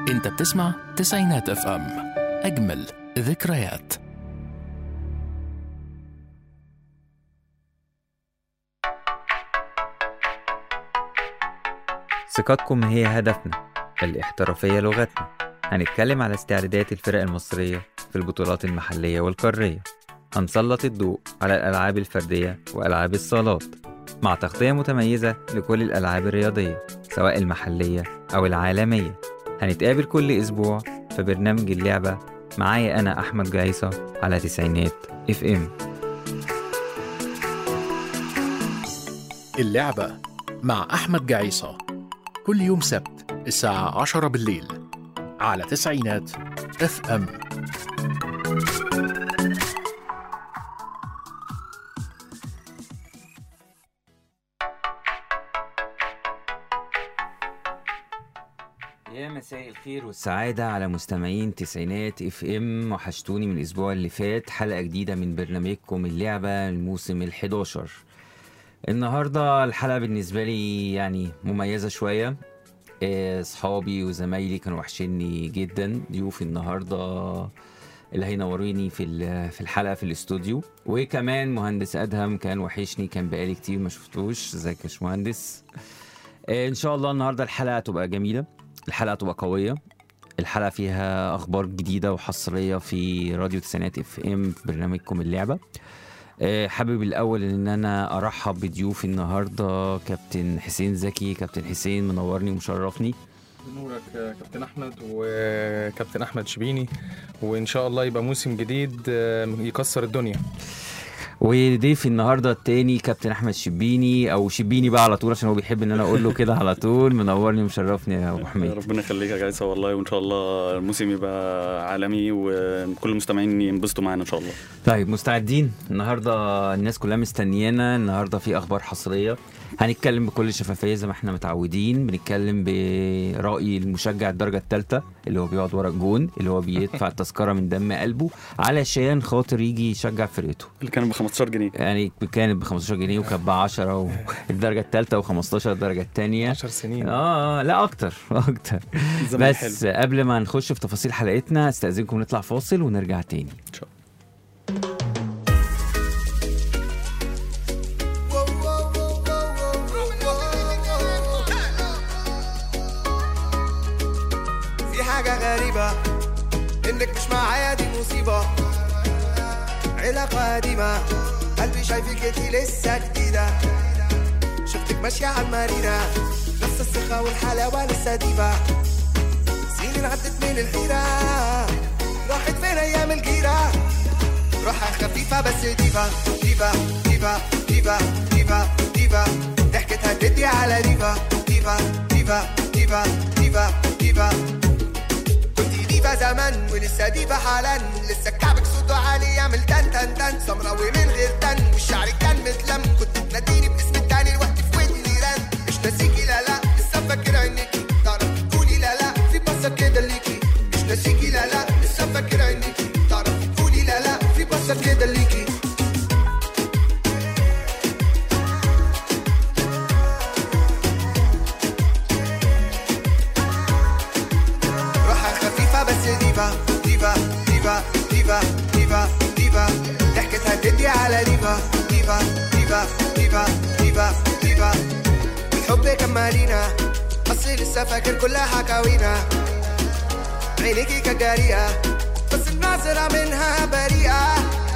انت بتسمع تسعينات اف ام اجمل ذكريات ثقتكم هي هدفنا الاحترافية لغتنا هنتكلم على استعدادات الفرق المصرية في البطولات المحلية والقارية هنسلط الضوء على الألعاب الفردية وألعاب الصالات مع تغطية متميزة لكل الألعاب الرياضية سواء المحلية أو العالمية هنتقابل كل أسبوع في برنامج اللعبة معايا أنا أحمد جايصة على تسعينات اف ام اللعبة مع أحمد جعيصة كل يوم سبت الساعة 10 بالليل على تسعينات اف ام يا مساء الخير والسعادة على مستمعين تسعينات اف ام وحشتوني من الأسبوع اللي فات حلقة جديدة من برنامجكم اللعبة الموسم الحداشر النهاردة الحلقة بالنسبة لي يعني مميزة شوية آه، صحابي وزمايلي كانوا وحشني جدا ضيوفي النهاردة اللي هينوروني في ال- في الحلقة في الاستوديو وكمان مهندس أدهم كان وحشني كان بقالي كتير ما شفتوش ازيك يا باشمهندس آه، ان شاء الله النهارده الحلقه هتبقى جميله الحلقه هتبقى قويه الحلقه فيها اخبار جديده وحصريه في راديو تسعينات اف ام في برنامجكم اللعبه آه، حابب الاول ان انا ارحب بضيوفي النهارده كابتن حسين زكي كابتن حسين منورني ومشرفني نورك يا كابتن احمد وكابتن احمد شبيني وان شاء الله يبقى موسم جديد آه، يكسر الدنيا وضيفي النهارده التاني كابتن احمد شبيني او شبيني بقى على طول عشان هو بيحب ان انا اقول له كده على طول منورني ومشرفني يا ابو حميد ربنا يخليك يا جايسة والله وان شاء الله الموسم يبقى عالمي وكل المستمعين ينبسطوا معانا ان شاء الله طيب مستعدين النهارده الناس كلها مستنيانا النهارده في اخبار حصريه هنتكلم بكل شفافيه زي ما احنا متعودين بنتكلم براي المشجع الدرجه الثالثه اللي هو بيقعد ورا الجون اللي هو بيدفع التذكره من دم قلبه علشان خاطر يجي يشجع فرقته اللي كان ب 15 جنيه يعني كانت ب 15 جنيه وكانت ب 10 والدرجه الثالثه و15 الدرجه الثانيه 10 سنين اه لا اكتر اكتر زمان بس حلو قبل ما نخش في تفاصيل حلقتنا استاذنكم نطلع فاصل ونرجع تاني ان شاء الله في حاجة غريبة انك مش معايا دي مصيبة علاقة قديمة قلبي شايفك انتي لسه جديدة شفتك ماشية على المارينا نفس الثقة والحلاوة لسه ديفا سنين عدت من الحيرة راحت فين ايام الجيرة روحها خفيفة بس ديفا ديفا ديفا ديفا ديفا ديفا ضحكتها تدي على ديفا ديفا ديفا ديفا ديفا ديفا كنتي ديفا زمان ولسه ديفا حالا لسه كعبك صوته عالي يعمل تن تن تن سمراوي من غير تن والشعر كان متلم كنت تناديني باسم التاني الوقت في ودني رن مش ناسيكي لا لا لسه فاكر عينيكي تعرف تقولي لا لا في بصة كده ليكي مش ناسيكي لا لا لسه فاكر عينيكي تعرف تقولي لا لا في بصة كده ليكي روحها خفيفة بس ديفا ديفا ديفا ديفا ديفا ديفا ضحكتها تدي على ديفا ديفا ديفا ديفا ديفا ديفا الحب كمالينا أصلي لسه فاكر كل حكاوينا عينيكي كجارية بس الناظرة منها بريئة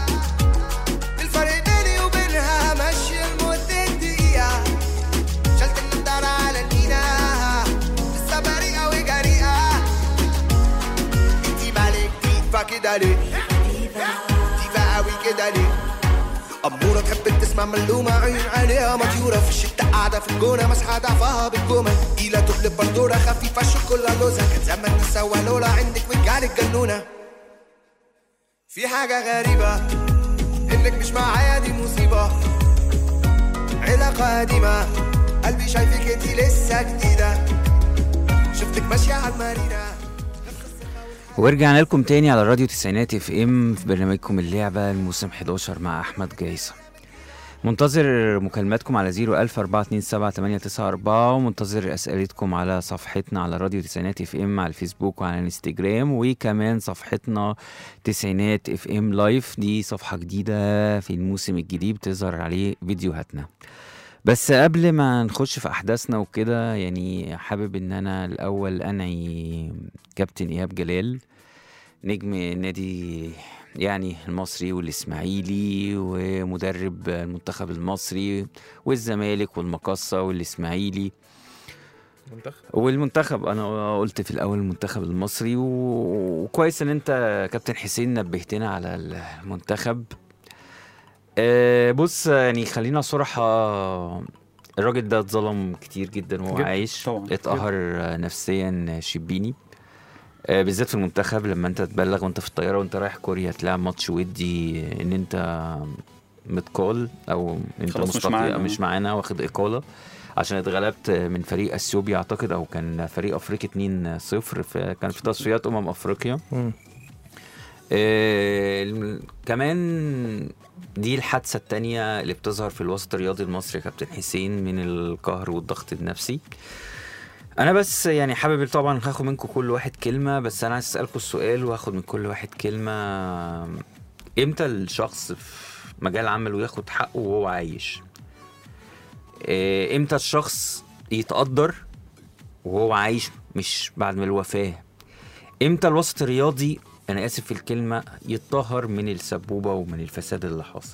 الفرق بيني وبينها ماشي لمدة دقيقة شلت النضارة على المينا لسه بريئة وجريئة انتي مالك ديفا كده ليه ديفا قوي كده ليه أمورة تحب تسمع ملومة عين عليها مطيورة في الشتاء قاعدة في الجونة مسحة ضعفها بالجومة تقيلة تقلب بردورة خفيفة شوكولا لوزة كان زمان نسوى لولا عندك وجعلك جنونة في حاجة غريبة إنك مش معايا دي مصيبة علاقة قديمة قلبي شايفك انتي لسه جديدة شفتك ماشية على المارينا ورجعنا لكم تاني على راديو تسعينات اف ام في برنامجكم اللعبة الموسم 11 مع احمد جايصة منتظر مكالماتكم على 01000 427 ومنتظر اسئلتكم على صفحتنا على راديو تسعينات اف ام على الفيسبوك وعلى الانستجرام وكمان صفحتنا تسعينات اف ام لايف دي صفحه جديده في الموسم الجديد بتظهر عليه فيديوهاتنا بس قبل ما نخش في احداثنا وكده يعني حابب ان انا الاول انعي كابتن ايهاب جلال نجم نادي يعني المصري والاسماعيلي ومدرب المنتخب المصري والزمالك والمقصه والاسماعيلي منتخب والمنتخب انا قلت في الاول المنتخب المصري و- وكويس ان انت كابتن حسين نبهتنا على المنتخب آه، بص يعني خلينا صراحة الراجل ده اتظلم كتير جدا وهو جدا، عايش طبعاً، اتقهر نفسيا شبيني آه، بالذات في المنتخب لما انت تبلغ وانت في الطياره وانت رايح كوريا تلعب ماتش ودي ان انت متقال او انت خلاص مش مستقيل معانا. مش معانا واخد اقاله عشان اتغلبت من فريق اثيوبيا اعتقد او كان فريق افريقيا 2-0 في كان في تصفيات امم افريقيا مم. آه، الم- كمان دي الحادثة التانية اللي بتظهر في الوسط الرياضي المصري يا كابتن حسين من القهر والضغط النفسي أنا بس يعني حابب طبعا هاخد منكم كل واحد كلمة بس أنا عايز أسألكم السؤال وهاخد من كل واحد كلمة إمتى الشخص في مجال عمله ياخد حقه وهو عايش؟ آه، إمتى الشخص يتقدر وهو عايش مش بعد ما الوفاة امتى الوسط الرياضي انا اسف في الكلمه يتطهر من السبوبه ومن الفساد اللي حاصل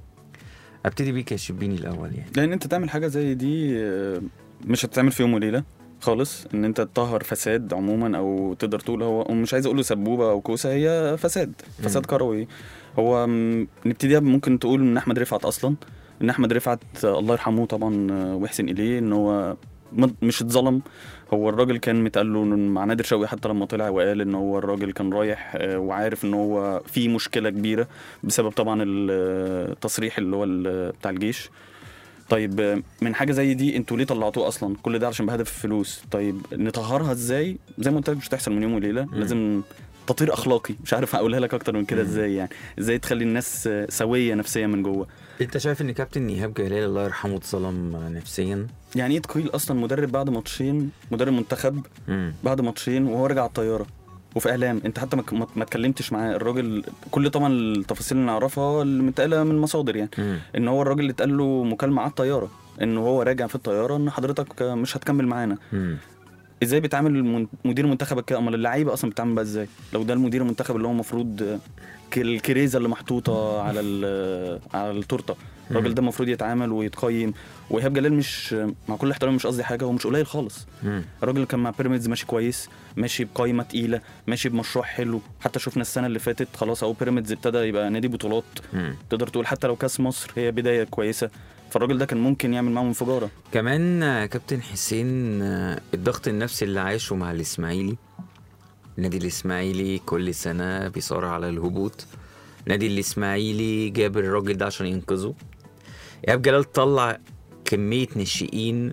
ابتدي بيك يا شبيني الاول يعني لان انت تعمل حاجه زي دي آه، مش هتتعمل في يوم وليله خالص ان انت تطهر فساد عموما او تقدر تقول هو مش عايز اقوله سبوبه او كوسه هي فساد فساد مم. كروي هو م- نبتديها ممكن تقول ان احمد رفعت اصلا ان احمد رفعت آه، الله يرحمه طبعا آه، ويحسن اليه ان هو م- مش اتظلم هو الراجل كان متقال له إن مع نادر شوقي حتى لما طلع وقال ان هو الراجل كان رايح آه، وعارف ان هو في مشكله كبيره بسبب طبعا التصريح اللي هو ال- بتاع الجيش طيب آه، من حاجه زي دي انتوا ليه طلعتوه اصلا كل ده عشان بهدف الفلوس طيب نطهرها ازاي زي ما قلت لك مش هتحصل من يوم وليله مم. لازم تطهير اخلاقي مش عارف اقولها لك اكتر من كده مم. ازاي يعني ازاي تخلي الناس آه، سويه نفسيا من جوه انت شايف ان كابتن ايهاب جلال الله يرحمه اتظلم نفسيا يعني ايه تقيل اصلا مدرب بعد ماتشين مدرب منتخب مم. بعد ماتشين وهو راجع على الطياره وفي اعلام انت حتى ما ك- ما- ما اتكلمتش معاه الراجل كل طبعا التفاصيل اللي نعرفها اللي متقاله من مصادر يعني مم. ان هو الراجل اللي اتقال له مكالمه على الطياره ان هو راجع في الطياره ان حضرتك مش هتكمل معانا مم. ازاي بيتعامل المن- مدير منتخبك كده امال اللعيبه اصلا بتتعامل بقى ازاي لو ده المدير المنتخب اللي هو المفروض ك- الكريزه اللي محطوطه على ال- على التورته الراجل ده المفروض يتعامل ويتقيم وايهاب جلال مش مع كل احترامي مش قصدي حاجه هو مش قليل خالص مم. الراجل كان مع بيراميدز ماشي كويس ماشي بقايمه تقيله ماشي بمشروع حلو حتى شفنا السنه اللي فاتت خلاص اهو بيراميدز ابتدى يبقى نادي بطولات مم. تقدر تقول حتى لو كاس مصر هي بدايه كويسه فالراجل ده كان ممكن يعمل معاهم انفجاره كمان آه، كابتن حسين آه، الضغط النفسي اللي عايشه مع الاسماعيلي نادي الاسماعيلي كل سنه بيصارع على الهبوط نادي الاسماعيلي جاب الراجل ده عشان ينقذه ايهاب جلال طلع كميه ناشئين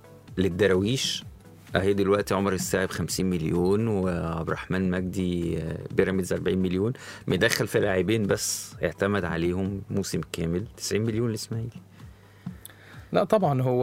للدراويش اهي دلوقتي عمر الساعي ب 50 مليون وعبد الرحمن مجدي آه، بيراميدز 40 مليون مدخل في لاعبين بس اعتمد عليهم موسم كامل 90 مليون الاسماعيلي لا طبعا هو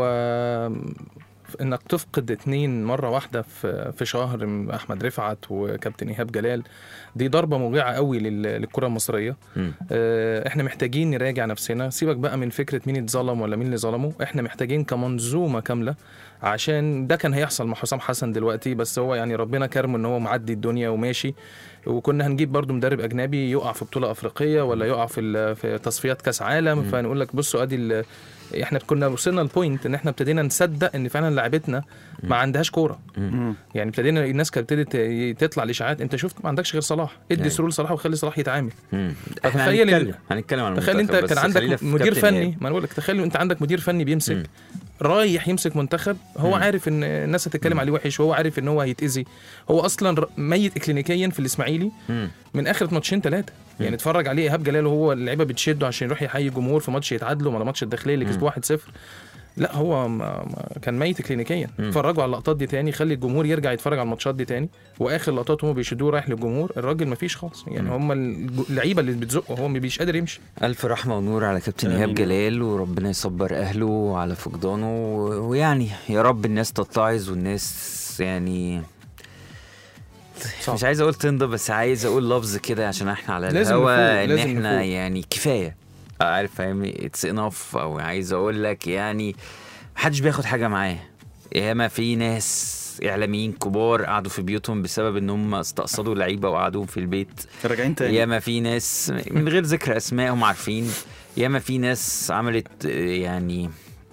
انك تفقد اتنين مره واحده في في شهر احمد رفعت وكابتن ايهاب جلال دي ضربه موجعه قوي لل- للكره المصريه مم. آه، احنا محتاجين نراجع نفسنا سيبك بقى من فكره مين اتظلم ولا مين اللي ظلمه احنا محتاجين كمنظومه كامله عشان ده كان هيحصل مع حسام حسن دلوقتي بس هو يعني ربنا كرمه ان هو معدي الدنيا وماشي وكنا هنجيب برضو مدرب اجنبي يقع في بطوله افريقيه ولا يقع في ال- في تصفيات كاس عالم مم. فنقول لك بصوا ادي ال- احنا كنا وصلنا لبوينت ان احنا ابتدينا نصدق ان فعلا لعيبتنا ما عندهاش كوره يعني ابتدينا الناس كانت ابتدت تطلع لاشاعات انت شفت ما عندكش غير صلاح ادي أيوة. سرور صلاح وخلي صلاح يتعامل مم. احنا فتخيل هنتكلم ال- هنتكلم عن تخيل انت المنتخب، كان بس خلينا عندك في مدير كابتن فني إيهاب. ما انا بقول لك تخيل انت عندك مدير فني بيمسك مم. رايح يمسك منتخب هو مم. عارف ان الناس هتتكلم عليه وحش وهو عارف ان هو هيتاذي هو اصلا ر- ميت اكلينيكيا في الاسماعيلي مم. من اخر ماتشين ثلاثه يعني اتفرج عليه ايهاب جلال وهو اللعيبه بتشده عشان يروح يحيي الجمهور في ماتش يتعادلوا ولا ماتش الداخليه اللي مم. كسبوا 1-0 لا هو ما ما كان ميت كلينيكيا مم. اتفرجوا على اللقطات دي تاني خلي الجمهور يرجع يتفرج على الماتشات دي تاني واخر لقطات هم بيشدوه رايح للجمهور الراجل ما فيش خالص يعني مم. هم الج- اللعيبه اللي بتزقه هو مش قادر يمشي ألف رحمة ونور على كابتن آمين. إيهاب جلال وربنا يصبر أهله على فقدانه و- ويعني يا رب الناس تتعظ والناس يعني صعب. مش عايز أقول تنضى بس عايز أقول لفظ كده عشان احنا على لازم الهوا نفوق، إن لازم احنا نفوق. يعني كفاية عارف فاهمني اتس انف أو عايز أقول لك يعني محدش بياخد حاجة معاه ياما في ناس إعلاميين كبار قعدوا في بيوتهم بسبب إن هم استقصدوا لعيبة وقعدوهم في البيت راجعين تاني ياما في ناس من غير ذكر اسماء هم عارفين ياما في ناس عملت آه، يعني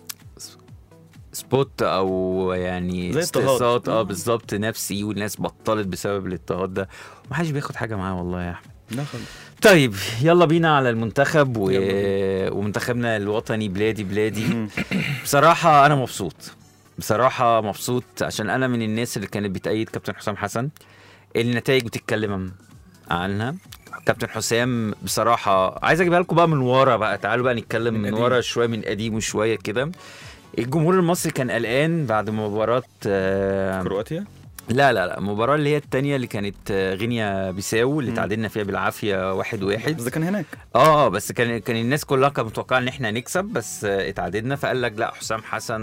سبوت او يعني زي اضطهاد. استقصاد اه آه. بالظبط نفسي والناس بطلت بسبب الاضطهاد ده ومحدش بياخد حاجه معاه والله يا احمد لا خالص طيب يلا بينا على المنتخب و... يلا ومنتخبنا الوطني بلادي بلادي مم. بصراحة أنا مبسوط بصراحة مبسوط عشان أنا من الناس اللي كانت بتأيد كابتن حسام حسن النتائج بتتكلم عنها كابتن حسام بصراحة عايز أجيبها لكم بقى من ورا بقى تعالوا بقى نتكلم من من, قديم. ورا شوية من قديم وشوية كده الجمهور المصري كان قلقان بعد مباراة آه، كرواتيا لا لا لا المباراة اللي هي التانية اللي كانت آه، غينيا بيساو اللي مم. تعادلنا فيها بالعافية واحد واحد بس ده كان هناك اه اه بس كان كان الناس كلها كانت متوقعه ان احنا نكسب بس آه، اتعادلنا فقال لك لا حسام حسن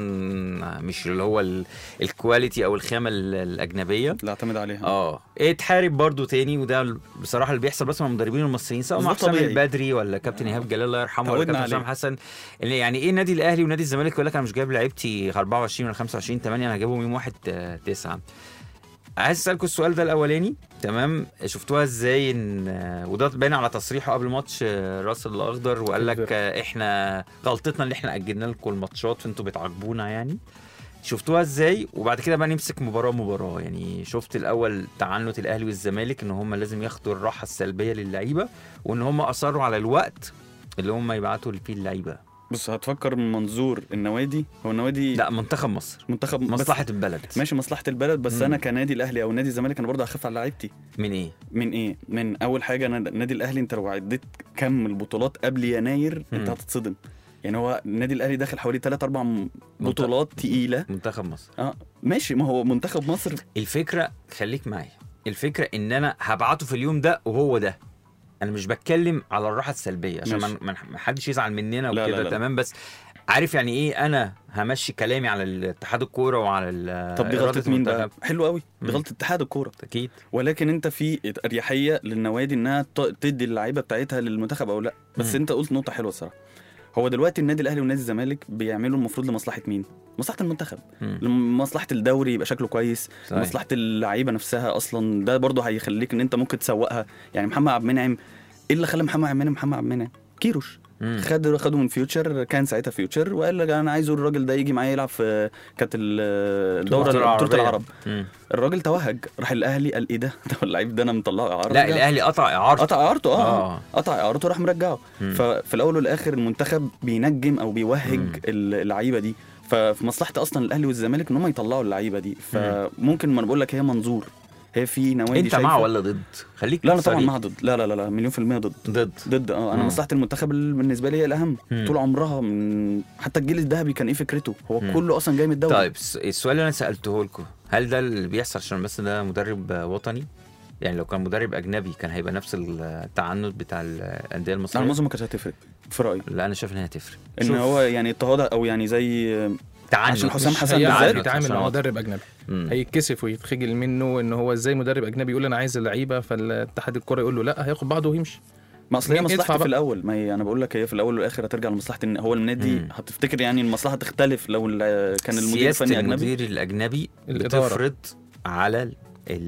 مش اللي هو ال- الكواليتي او الخامه ال- الاجنبيه اللي اعتمد عليها اه اتحارب برضو تاني وده ال- بصراحه اللي بيحصل بس مع المدربين المصريين سواء بس مع ده حسام طبيعي. البدري ولا كابتن ايهاب جلال الله يرحمه ولا اتعودنا كابتن حسام عليه. حسن اللي يعني ايه النادي الاهلي ونادي الزمالك يقول لك انا مش جايب لعيبتي 24 ولا 25 8 انا جايبهم يوم 1 9 عايز اسالكم السؤال ده الاولاني تمام شفتوها ازاي ان وده باين على تصريحه قبل ماتش آه، راس الاخضر وقال لك الفرق. آه، احنا غلطتنا اللي احنا اجلنا لكم الماتشات فانتوا بتعاقبونا يعني شفتوها ازاي وبعد كده بقى نمسك مباراه مباراه يعني شفت الاول تعنت الاهلي والزمالك ان هم لازم ياخدوا الراحه السلبيه للعيبه وان هم اصروا على الوقت اللي هم يبعتوا فيه اللعيبه بص هتفكر من منظور النوادي هو النوادي لا منتخب مصر منتخب بس- مصلحه البلد ماشي مصلحه البلد بس مم. انا كنادي الاهلي او نادي الزمالك انا برضه هخاف على لعيبتي من ايه من ايه من اول حاجه انا النادي الاهلي انت لو عديت كم البطولات قبل يناير انت مم. هتتصدم يعني هو النادي الاهلي داخل حوالي 3 4 بطولات تقيله منتخب مصر اه ماشي ما هو منتخب مصر الفكره خليك معايا الفكره ان انا هبعته في اليوم ده وهو ده انا مش بتكلم على الراحه السلبيه عشان ماشي. ما ما- ما حدش يزعل مننا لا، لا، وكده لا. تمام بس عارف يعني ايه انا همشي كلامي على الاتحاد الكوره وعلى ال- طب دي إرادة غلطه مين بقى المنتخب؟ حلو قوي دي مم. غلطه اتحاد الكوره اكيد ولكن انت في اريحيه للنوادي انها ت- تدي اللعيبه بتاعتها للمنتخب او لا بس مم. انت قلت نقطه حلوه الصراحه هو دلوقتي النادي الاهلي ونادي الزمالك بيعملوا المفروض لمصلحه مين مصلحه المنتخب مم. لمصلحه الدوري يبقى شكله كويس صحيح. مصلحه اللعيبه نفسها اصلا ده برضه هيخليك ان انت ممكن تسوقها يعني محمد عبد المنعم ايه اللي خلى محمد عبد المنعم محمد عبد المنعم كيروش مم. خد خده من فيوتشر كان ساعتها فيوتشر وقال لك انا عايزه الراجل ده يجي معايا يلعب في كانت ال- الدوره البطولة بطوله العربية. العرب مم. الراجل توهج راح الاهلي قال ايه ده ده اللعيب ده انا مطلعه اعاره لا رجعه. الاهلي قطع اعارته قطع اعارته اه, آه. قطع اعارته راح مرجعه مم. ففي الاول والاخر المنتخب بينجم او بيوهج مم. اللعيبه دي ففي مصلحه اصلا الاهلي والزمالك ان هم يطلعوا اللعيبه دي فممكن ما انا بقول لك هي منظور هي في نوادي انت شايفة- مع ولا ضد خليك لا انا طبعا صريح. مع ضد لا لا لا, لا مليون في المية ضد ضد ضد اه انا مم. مصلحه المنتخب اللي بالنسبه لي هي الاهم مم. طول عمرها من حتى الجيل الذهبي كان ايه فكرته هو مم. كله اصلا جاي من الدوري طيب الس- السؤال اللي انا سالته لكم هل ده اللي بيحصل عشان بس ده مدرب آه، وطني يعني لو كان مدرب اجنبي كان هيبقى نفس التعنت بتاع الانديه انا المصريه الموضوع ما كانتش هتفرق في رايي لا انا شايف انها هتفرق ان شوف، هو يعني اضطهاد او يعني زي تعنت عشان حسام مش حسن هيعرف بالذات يتعامل عشان مع وطن. مدرب اجنبي مم. هيتكسف ويتخجل منه ان هو ازاي مدرب اجنبي يقول انا عايز اللعيبه فالاتحاد الكوره يقول له لا هياخد بعضه ويمشي ما اصل هي مين يدفع مصلحتي في بقى؟ الاول ما هي انا بقول لك هي في الاول والاخر هترجع لمصلحه ان هو النادي مم. هتفتكر يعني المصلحه تختلف لو ال- كان المدير سياسة الفني اجنبي المدير الاجنبي الإدارة. بتفرض على ال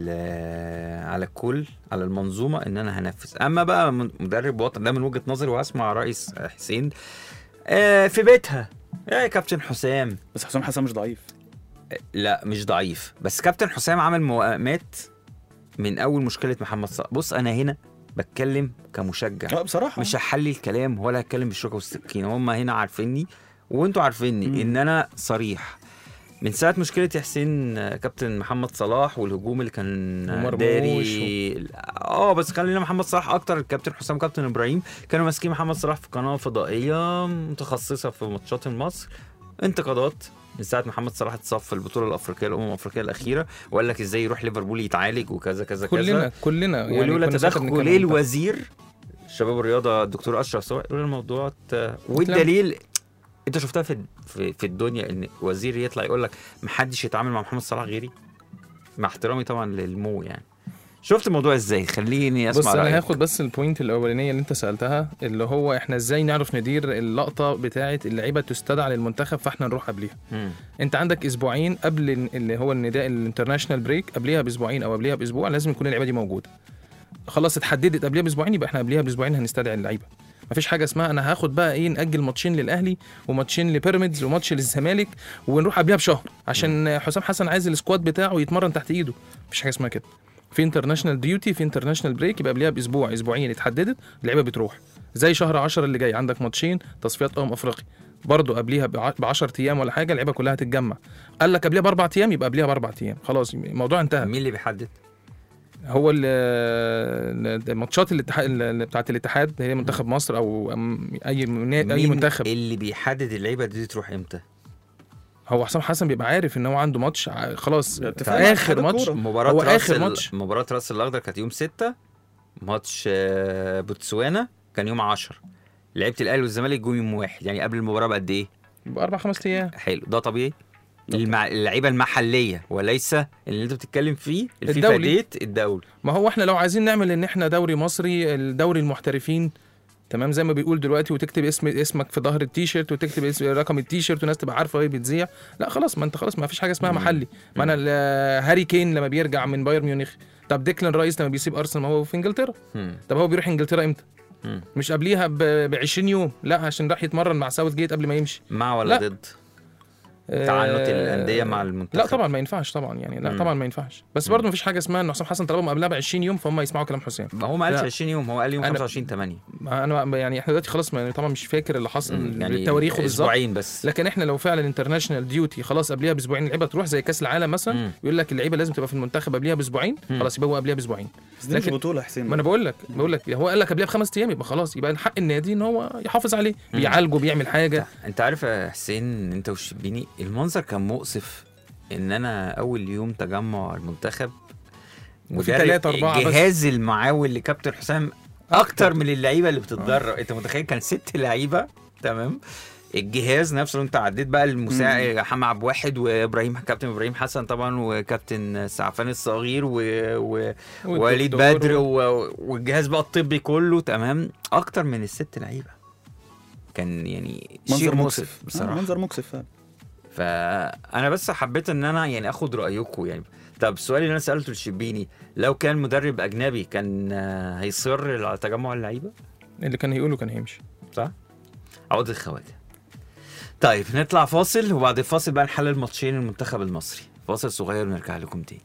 ال- على الكل على المنظومه ان انا هنفذ اما بقى من- مدرب وطن ده من وجهه نظري واسمع رئيس حسين آه، في بيتها يا كابتن حسام بس حسام حسن مش ضعيف لا مش ضعيف بس كابتن حسام عمل موائمات من اول مشكله محمد صلاح بص انا هنا بتكلم كمشجع اه بصراحه مش هحلي الكلام ولا هتكلم بالشوكه والسكينه هم هنا عارفيني وانتوا عارفيني مم. ان انا صريح من ساعه مشكله يا حسين آه، كابتن محمد صلاح والهجوم اللي كان آه، ومرموش داري اه بس خلينا محمد صلاح اكتر الكابتن حسام كابتن ابراهيم كانوا ماسكين محمد صلاح في قناه فضائيه متخصصه في ماتشات مصر انتقادات من ساعه محمد صلاح اتصف في البطوله الافريقيه الامم الافريقيه الاخيره وقال لك ازاي يروح ليفربول يتعالج وكذا كذا كلنا كذا كلنا يعني ولولا كنا ساعتها تدخل بنتكلم ليه عن ده. الوزير شباب الرياضه الدكتور اشرف صبحي لولا الموضوع ت- والدليل انت شفتها في في, في الدنيا ان وزير يطلع يقول لك محدش يتعامل مع محمد صلاح غيري مع احترامي طبعا للمو يعني شفت الموضوع ازاي خليني اسمع بص انا رأيك. هاخد بس البوينت الاولانيه اللي انت سالتها اللي هو احنا ازاي نعرف ندير اللقطه بتاعه اللعيبه تستدعى للمنتخب فاحنا نروح قبليها مم. انت عندك اسبوعين قبل ال- اللي هو النداء الانترناشونال بريك قبليها باسبوعين او قبليها باسبوع لازم يكون اللعيبه دي موجوده خلاص اتحددت قبليها باسبوعين يبقى احنا قبليها باسبوعين هنستدعي اللعيبه مفيش حاجه اسمها انا هاخد بقى ايه ناجل ماتشين للاهلي وماتشين لبيراميدز وماتش للزمالك ونروح قبليها بشهر عشان حسام حسن عايز السكواد بتاعه يتمرن تحت ايده مفيش حاجه اسمها كده في انترناشونال ديوتي في انترناشونال بريك يبقى قبليها باسبوع اسبوعين اتحددت اللعيبه بتروح زي شهر 10 اللي جاي عندك ماتشين تصفيات امم افريقيا برضه قبليها ب 10 ايام ولا حاجه اللعيبه كلها هتتجمع قال لك قبليها باربع ايام يبقى قبليها باربع ايام خلاص الموضوع انتهى مين اللي بيحدد هو ال- ال- ماتشات الاتحاد ال- بتاعت الاتحاد هي منتخب مصر او أم- اي منا- اي مين منتخب اللي بيحدد اللعيبه دي تروح امتى هو حسام حسن بيبقى عارف ان هو عنده ماتش ع- خلاص في اتفاق مع اتحاد اخر ماتش الكورة. مباراة هو راس آخر ال- ماتش. مباراة راس الأخضر كانت يوم 6 ماتش آه، بوتسوانا كان يوم 10 لعيبة الأهلي والزمالك جم يوم واحد يعني قبل المباراة بقد إيه؟ باربع خمس ايام حلو ده طبيعي المع... اللعيبة المحلية وليس اللي أنت بتتكلم فيه الفيفا الدولي. ديت الدولي ما هو احنا لو عايزين نعمل ان احنا دوري مصري الدوري المحترفين تمام زي ما بيقول دلوقتي وتكتب اسم اسمك في ظهر التيشيرت وتكتب اسم رقم التيشيرت والناس تبقى عارفه ايه بتذيع لا خلاص ما انت خلاص ما فيش حاجه اسمها مم. محلي ما انا ال- هاري كين لما بيرجع من بايرن ميونخ طب ديكلان رايس لما بيسيب ارسنال ما هو في انجلترا مم. طب هو بيروح انجلترا امتى مم. مش قبليها ب 20 يوم لا عشان راح يتمرن مع ساوث جيت قبل ما يمشي مع ولا لا. ضد؟ تعنت آه، الأندية مع المنتخب لا طبعا ما ينفعش طبعا يعني لا مم. طبعا ما ينفعش بس برضه ما فيش حاجه اسمها ان حسام حسن طلبهم قبلها ب 20 يوم فهم يسمعوا كلام حسام ما هو ما قالش لا. 20 يوم هو قال يوم أنا- 25 8 انا يعني احنا دلوقتي خلاص ما- طبعا مش فاكر اللي حصل يعني يعني تواريخه بالظبط اسبوعين بس لكن احنا لو فعلا انترناشونال ديوتي خلاص قبليها باسبوعين اللعيبه تروح زي كاس العالم مثلا مم. يقول لك اللعيبه لازم تبقى في المنتخب قبليها باسبوعين مم. خلاص يبقى هو قبليها باسبوعين بس دي مش لكن- بطوله يا حسين ما انا بقول لك بقول لك هو قال لك قبليها بخمس ايام يبقى خلاص يبقى حق النادي ان هو يحافظ عليه مم. بيعالجه بيعمل حاجه انت عارف يا حسين انت والشبيني المنظر كان مؤسف ان انا اول يوم تجمع المنتخب وفي مدرب تلاتة أربعة بس. الجهاز المعاون لكابتن حسام اكتر من اللعيبه اللي بتتدرب انت متخيل كان ست لعيبه تمام الجهاز نفسه لو انت عديت بقى المساعد محمد عبد الواحد وابراهيم كابتن ابراهيم حسن طبعا وكابتن سعفان الصغير و... و... وليد والدكتور بدر و... والجهاز بقى الطبي كله تمام اكتر من الست لعيبه كان يعني شيء منظر مؤسف مكسف آه، بصراحه منظر مكسف فعلا فانا بس حبيت ان انا يعني اخد رايكم يعني طب السؤال اللي انا سالته للشبيني لو كان مدرب اجنبي كان آه، هيصر على تجمع اللعيبه اللي كان هيقوله كان هيمشي صح عقد الخواجه طيب نطلع فاصل وبعد الفاصل بقى نحلل ماتشين المنتخب المصري فاصل صغير ونرجع لكم تاني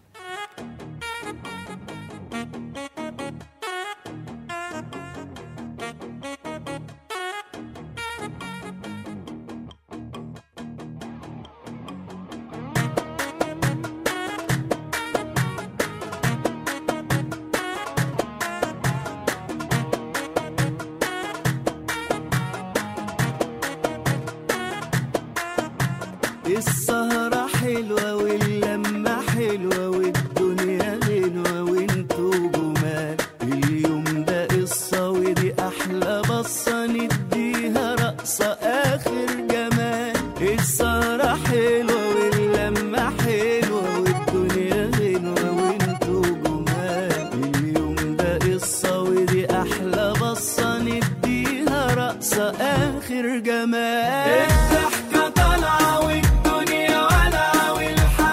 السهرة حلوة واللمة حلوة والدنيا غنوة وانتوا جمال اليوم ده قصة ودي أحلى بصة نديها رقصة آخر جمال السهرة حلوة واللمة حلوة والدنيا غنوة وانتوا جمال اليوم ده قصة ودي أحلى بصة نديها رقصة آخر جمال الضحكة طالعة والدنيا والعة والحياة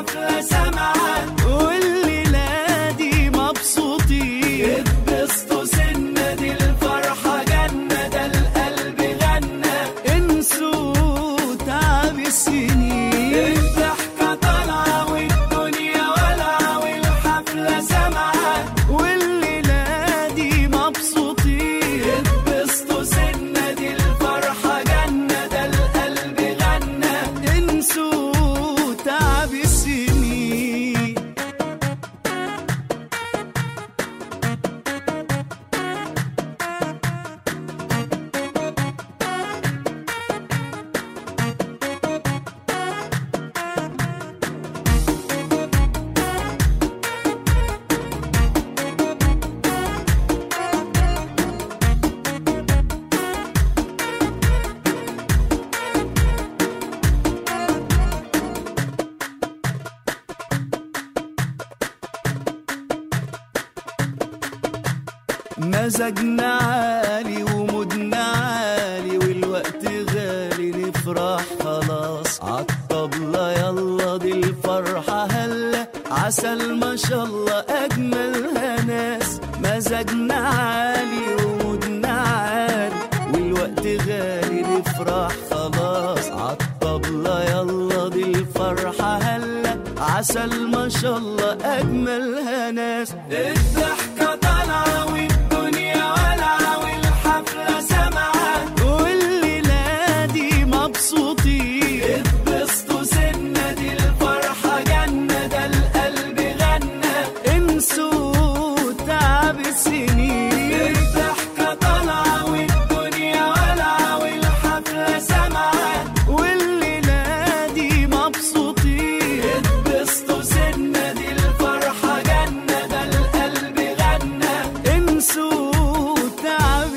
مزاجنا عالي ومودنا عالي والوقت غالي نفرح خلاص عالطبلة يلا دي الفرحة هلا عسل ما شاء الله أجملها ناس مزاجنا عالي ومودنا عالي والوقت غالي نفرح خلاص عالطبلة يلا دي الفرحة هلا عسل ما شاء الله أجملها ناس الضحكة طالعة والدنيا والعة والحفلة سمعة والليلة دي مبسوطين اتبسطوا سنة دي الفرحة جنة ده القلب غنى انسوا تعب السنين الضحكة طالعة والدنيا والعة والحفلة سمعة والليلة دي مبسوطين اتبسطوا سنة دي الفرحة جنة ده القلب غنى انسوا تعب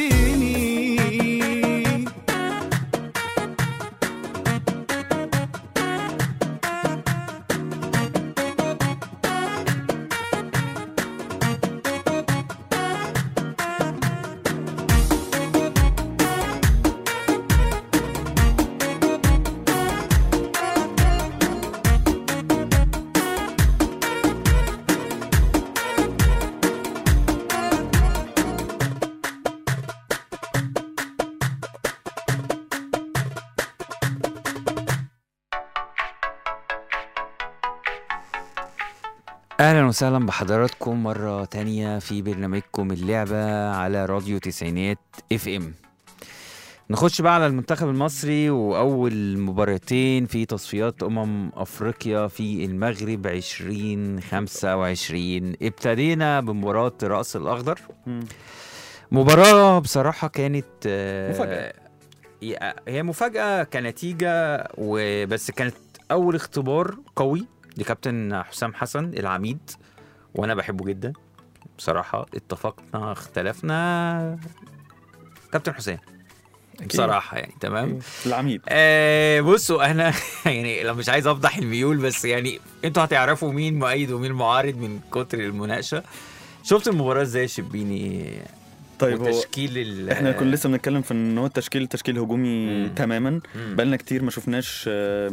السنين اهلا وسهلا بحضراتكم مرة تانية في برنامجكم اللعبة على راديو تسعينات اف ام نخش بقى على المنتخب المصري واول مباراتين في تصفيات امم افريقيا في المغرب 2025 ابتدينا بمباراة رأس الاخضر مم. مباراة بصراحة كانت آه، مفاجأة. هي- هي مفاجأة كنتيجة وبس كانت أول اختبار قوي لكابتن حسام حسن العميد وأنا بحبه جدا بصراحة اتفقنا اختلفنا كابتن حسام بصراحة يعني تمام العميد آه بصوا انا يعني لو مش عايز افضح الميول بس يعني انتوا هتعرفوا مين مؤيد ومين معارض من كتر المناقشه شفت المباراه ازاي يا شبيني طيب هو وتشكيل ال احنا كنا لسه بنتكلم في ان هو التشكيل تشكيل هجومي مم. تماما مم. بقالنا كتير ما شفناش آه،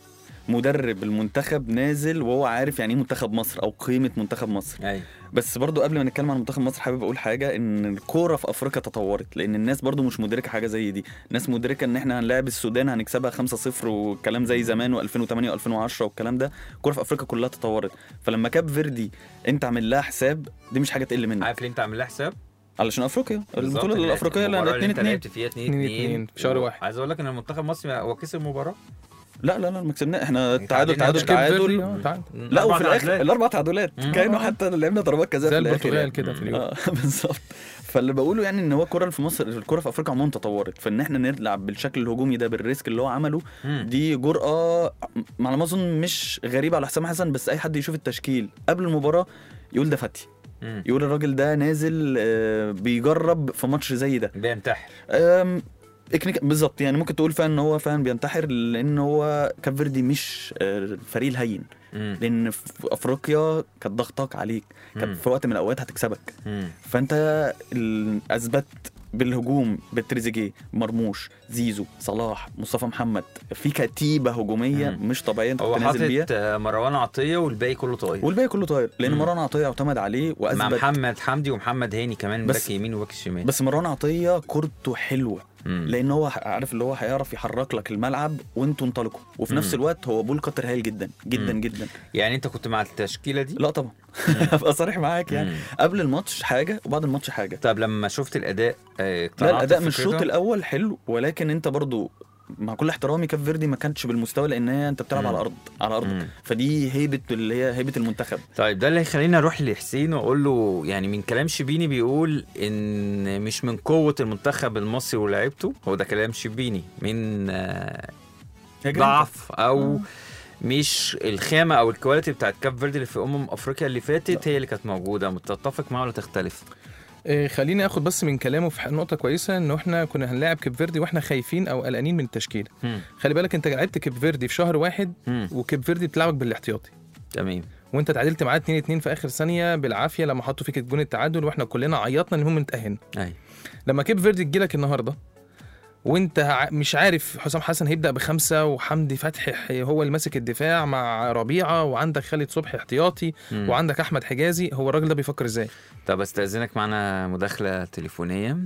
مدرب المنتخب نازل وهو عارف يعني ايه منتخب مصر او قيمه منتخب مصر ايوه بس برضو قبل ما نتكلم عن منتخب مصر حابب اقول حاجه ان الكوره في افريقيا تطورت لان الناس برضو مش مدركه حاجه زي دي الناس مدركه ان احنا هنلاعب السودان هنكسبها 5-0 والكلام زي زمان و2008 و2010 والكلام ده الكوره في افريقيا كلها تطورت فلما كاب فيردي انت عامل لها حساب دي مش حاجه تقل منك عارف ليه انت عامل لها حساب؟ علشان افريقيا بالظبط، البطوله اللي- الافريقيه اللي المباراة 2 انت 2 لعبت فيها 2 2 2 في شهر واحد. عايز اقول لك ان المنتخب المصري هو كسب المباراه لا لا لا ما كسبناش احنا تعادل تعادلنا تعادل مش كيب فيردي، تعادل آه، تعادل. لا أربع وفي الاخر تعادلات. الاربع تعادلات مم. كانوا حتى لعبنا ضربات جزاء زي في الاخر البرتغال يعني. كده في اليوم اه بالظبط فاللي بقوله يعني ان هو الكوره في مصر الكوره في افريقيا عموما تطورت فان احنا نلعب بالشكل الهجومي ده بالريسك اللي هو عمله مم. دي جرأة على ما اظن مش غريبه على حسام حسن بس اي حد يشوف التشكيل قبل المباراه يقول ده فتي مم. يقول الراجل ده نازل آه، بيجرب في ماتش زي ده بينتحر أم، إكنيك بالظبط يعني ممكن تقول فعلا ان هو فعلا بينتحر لان هو كاب فيردي مش آه، الفريق الهين مم. لان في افريقيا كانت ضغطك عليك كانت مم. في وقت من الاوقات هتكسبك مم. فانت ال- اثبت بالهجوم بتريزيجيه مرموش زيزو صلاح مصطفى محمد في كتيبه هجوميه مم. مش طبيعيه انت هو كنت نازل بيها حاطط آه، مروان عطيه والباقي كله طاير والباقي كله طاير لان مم. مروان عطيه اعتمد عليه مع واثبت محمد حمدي ومحمد هاني كمان بس- باك يمين وباك الشمال بس مروان عطيه كورته حلوه مم. لان هو عارف اللي هو هيعرف يحرك لك الملعب وانتوا انطلقوا وفي نفس مم. الوقت هو بول قطر هايل جدا جدا مم. جدا يعني انت كنت مع التشكيله دي لا طبعا ابقى صريح معاك يعني مم. قبل الماتش حاجه وبعد الماتش حاجه طب لما شفت الاداء آه، لا اقتنعت الاداء من بفكرته؟ الشوط الاول حلو ولكن انت برضو مع كل احترامي كاب فيردي ما كانش بالمستوى لان هي انت بتلعب مم. على ارض على ارضك مم. فدي هيبه اللي هي هيبه المنتخب طيب ده اللي هيخليني اروح لحسين واقول له يعني من كلام شبيني بيقول ان مش من قوه المنتخب المصري ولاعيبته هو ده كلام شبيني من آه، هي جرينتا. ضعف او مش الخامه او الكواليتي بتاعت كاب فيردي اللي في امم افريقيا اللي فاتت هي اللي كانت موجوده متتفق معاه ولا تختلف؟ إيه، خليني اخد بس من كلامه في نقطه كويسه انه احنا كنا هنلاعب كيب فيردي واحنا خايفين او قلقانين من التشكيل مم. خلي بالك انت لعبت كيب فيردي في شهر واحد مم. وكيب فيردي بتلعبك بالاحتياطي تمام وانت تعادلت معاه 2 2 في اخر ثانيه بالعافيه لما حطوا فيك الجون التعادل واحنا كلنا عيطنا ان هم متاهلين ايوه لما كيب فيردي تجيلك النهارده وانت ع- مش عارف حسام حسن هيبدا بخمسه وحمدي فتحي ح- هو اللي ماسك الدفاع مع ربيعه وعندك خالد صبحي احتياطي مم. وعندك احمد حجازي هو الراجل ده بيفكر ازاي طب استاذنك معنا مداخله تليفونيه